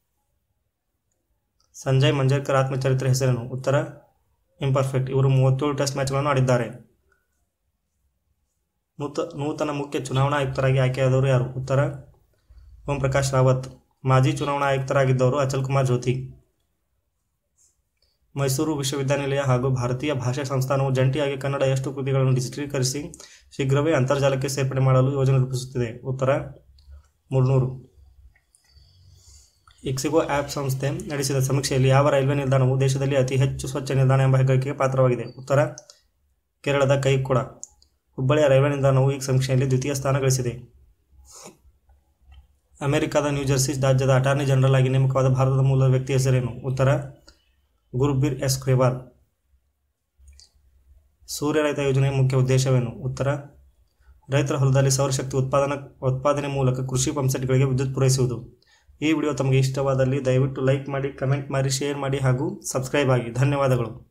ಸಂಜಯ್ ಮಂಜರ್ಕರ್ ಆತ್ಮಚರಿತ್ರೆ ಹೆಸರೇನು ಉತ್ತರ ಇಂಪರ್ಫೆಕ್ಟ್ ಇವರು ಮೂವತ್ತೇಳು ಟೆಸ್ಟ್ ಮ್ಯಾಚ್ಗಳನ್ನು ಆಡಿದ್ದಾರೆ ನೂತ ನೂತನ ಮುಖ್ಯ ಚುನಾವಣಾ ಆಯುಕ್ತರಾಗಿ ಆಯ್ಕೆಯಾದವರು ಯಾರು ಉತ್ತರ ಓಂ ಪ್ರಕಾಶ್ ರಾವತ್ ಮಾಜಿ ಚುನಾವಣಾ ಆಯುಕ್ತರಾಗಿದ್ದವರು ಅಚಲ್ ಕುಮಾರ್ ಜ್ಯೋತಿ ಮೈಸೂರು ವಿಶ್ವವಿದ್ಯಾನಿಲಯ ಹಾಗೂ ಭಾರತೀಯ ಭಾಷಾ ಸಂಸ್ಥಾನವು ಜಂಟಿಯಾಗಿ ಕನ್ನಡ ಎಷ್ಟು ಕೃತಿಗಳನ್ನು ಡಿಜಿಟಲೀಕರಿಸಿ ಶೀಘ್ರವೇ ಅಂತರ್ಜಾಲಕ್ಕೆ ಸೇರ್ಪಡೆ ಮಾಡಲು ಯೋಜನೆ ರೂಪಿಸುತ್ತಿದೆ ಉತ್ತರ ಮುನ್ನೂರು ಇಕ್ಸಿಗೋ ಆ್ಯಪ್ ಸಂಸ್ಥೆ ನಡೆಸಿದ ಸಮೀಕ್ಷೆಯಲ್ಲಿ ಯಾವ ರೈಲ್ವೆ ನಿಲ್ದಾಣವು ದೇಶದಲ್ಲಿ ಅತಿ ಹೆಚ್ಚು ಸ್ವಚ್ಛ ನಿಲ್ದಾಣ ಎಂಬ ಹೆಗ್ಗಳಿಕೆಗೆ ಪಾತ್ರವಾಗಿದೆ ಉತ್ತರ ಕೇರಳದ ಕೈಕೊಡ ಹುಬ್ಬಳ್ಳಿಯ ರೈಲ್ವೆ ನಿಲ್ದಾಣವು ಈ ಸಮೀಕ್ಷೆಯಲ್ಲಿ ದ್ವಿತೀಯ ಸ್ಥಾನ ಗಳಿಸಿದೆ ಅಮೆರಿಕದ ನ್ಯೂಜೆರ್ಸಿ ರಾಜ್ಯದ ಅಟಾರ್ನಿ ಜನರಲ್ ಆಗಿ ನೇಮಕವಾದ ಭಾರತದ ಮೂಲದ ವ್ಯಕ್ತಿ ಹೆಸರೇನು ಉತ್ತರ ಗುರುಬೀರ್ ಎಸ್ ಕ್ರೇವಾಲ್ ಸೂರ್ಯ ರೈತ ಯೋಜನೆಯ ಮುಖ್ಯ ಉದ್ದೇಶವೇನು ಉತ್ತರ ರೈತರ ಹೊಲದಲ್ಲಿ ಸೌರಶಕ್ತಿ ಉತ್ಪಾದನಾ ಉತ್ಪಾದನೆ ಮೂಲಕ ಕೃಷಿ ಪಂಪ್ಸೆಟ್ಗಳಿಗೆ ವಿದ್ಯುತ್ ಪೂರೈಸುವುದು ಈ ವಿಡಿಯೋ ತಮಗೆ ಇಷ್ಟವಾದಲ್ಲಿ ದಯವಿಟ್ಟು ಲೈಕ್ ಮಾಡಿ ಕಮೆಂಟ್ ಮಾಡಿ ಶೇರ್ ಮಾಡಿ ಹಾಗೂ ಸಬ್ಸ್ಕ್ರೈಬ್ ಆಗಿ ಧನ್ಯವಾದಗಳು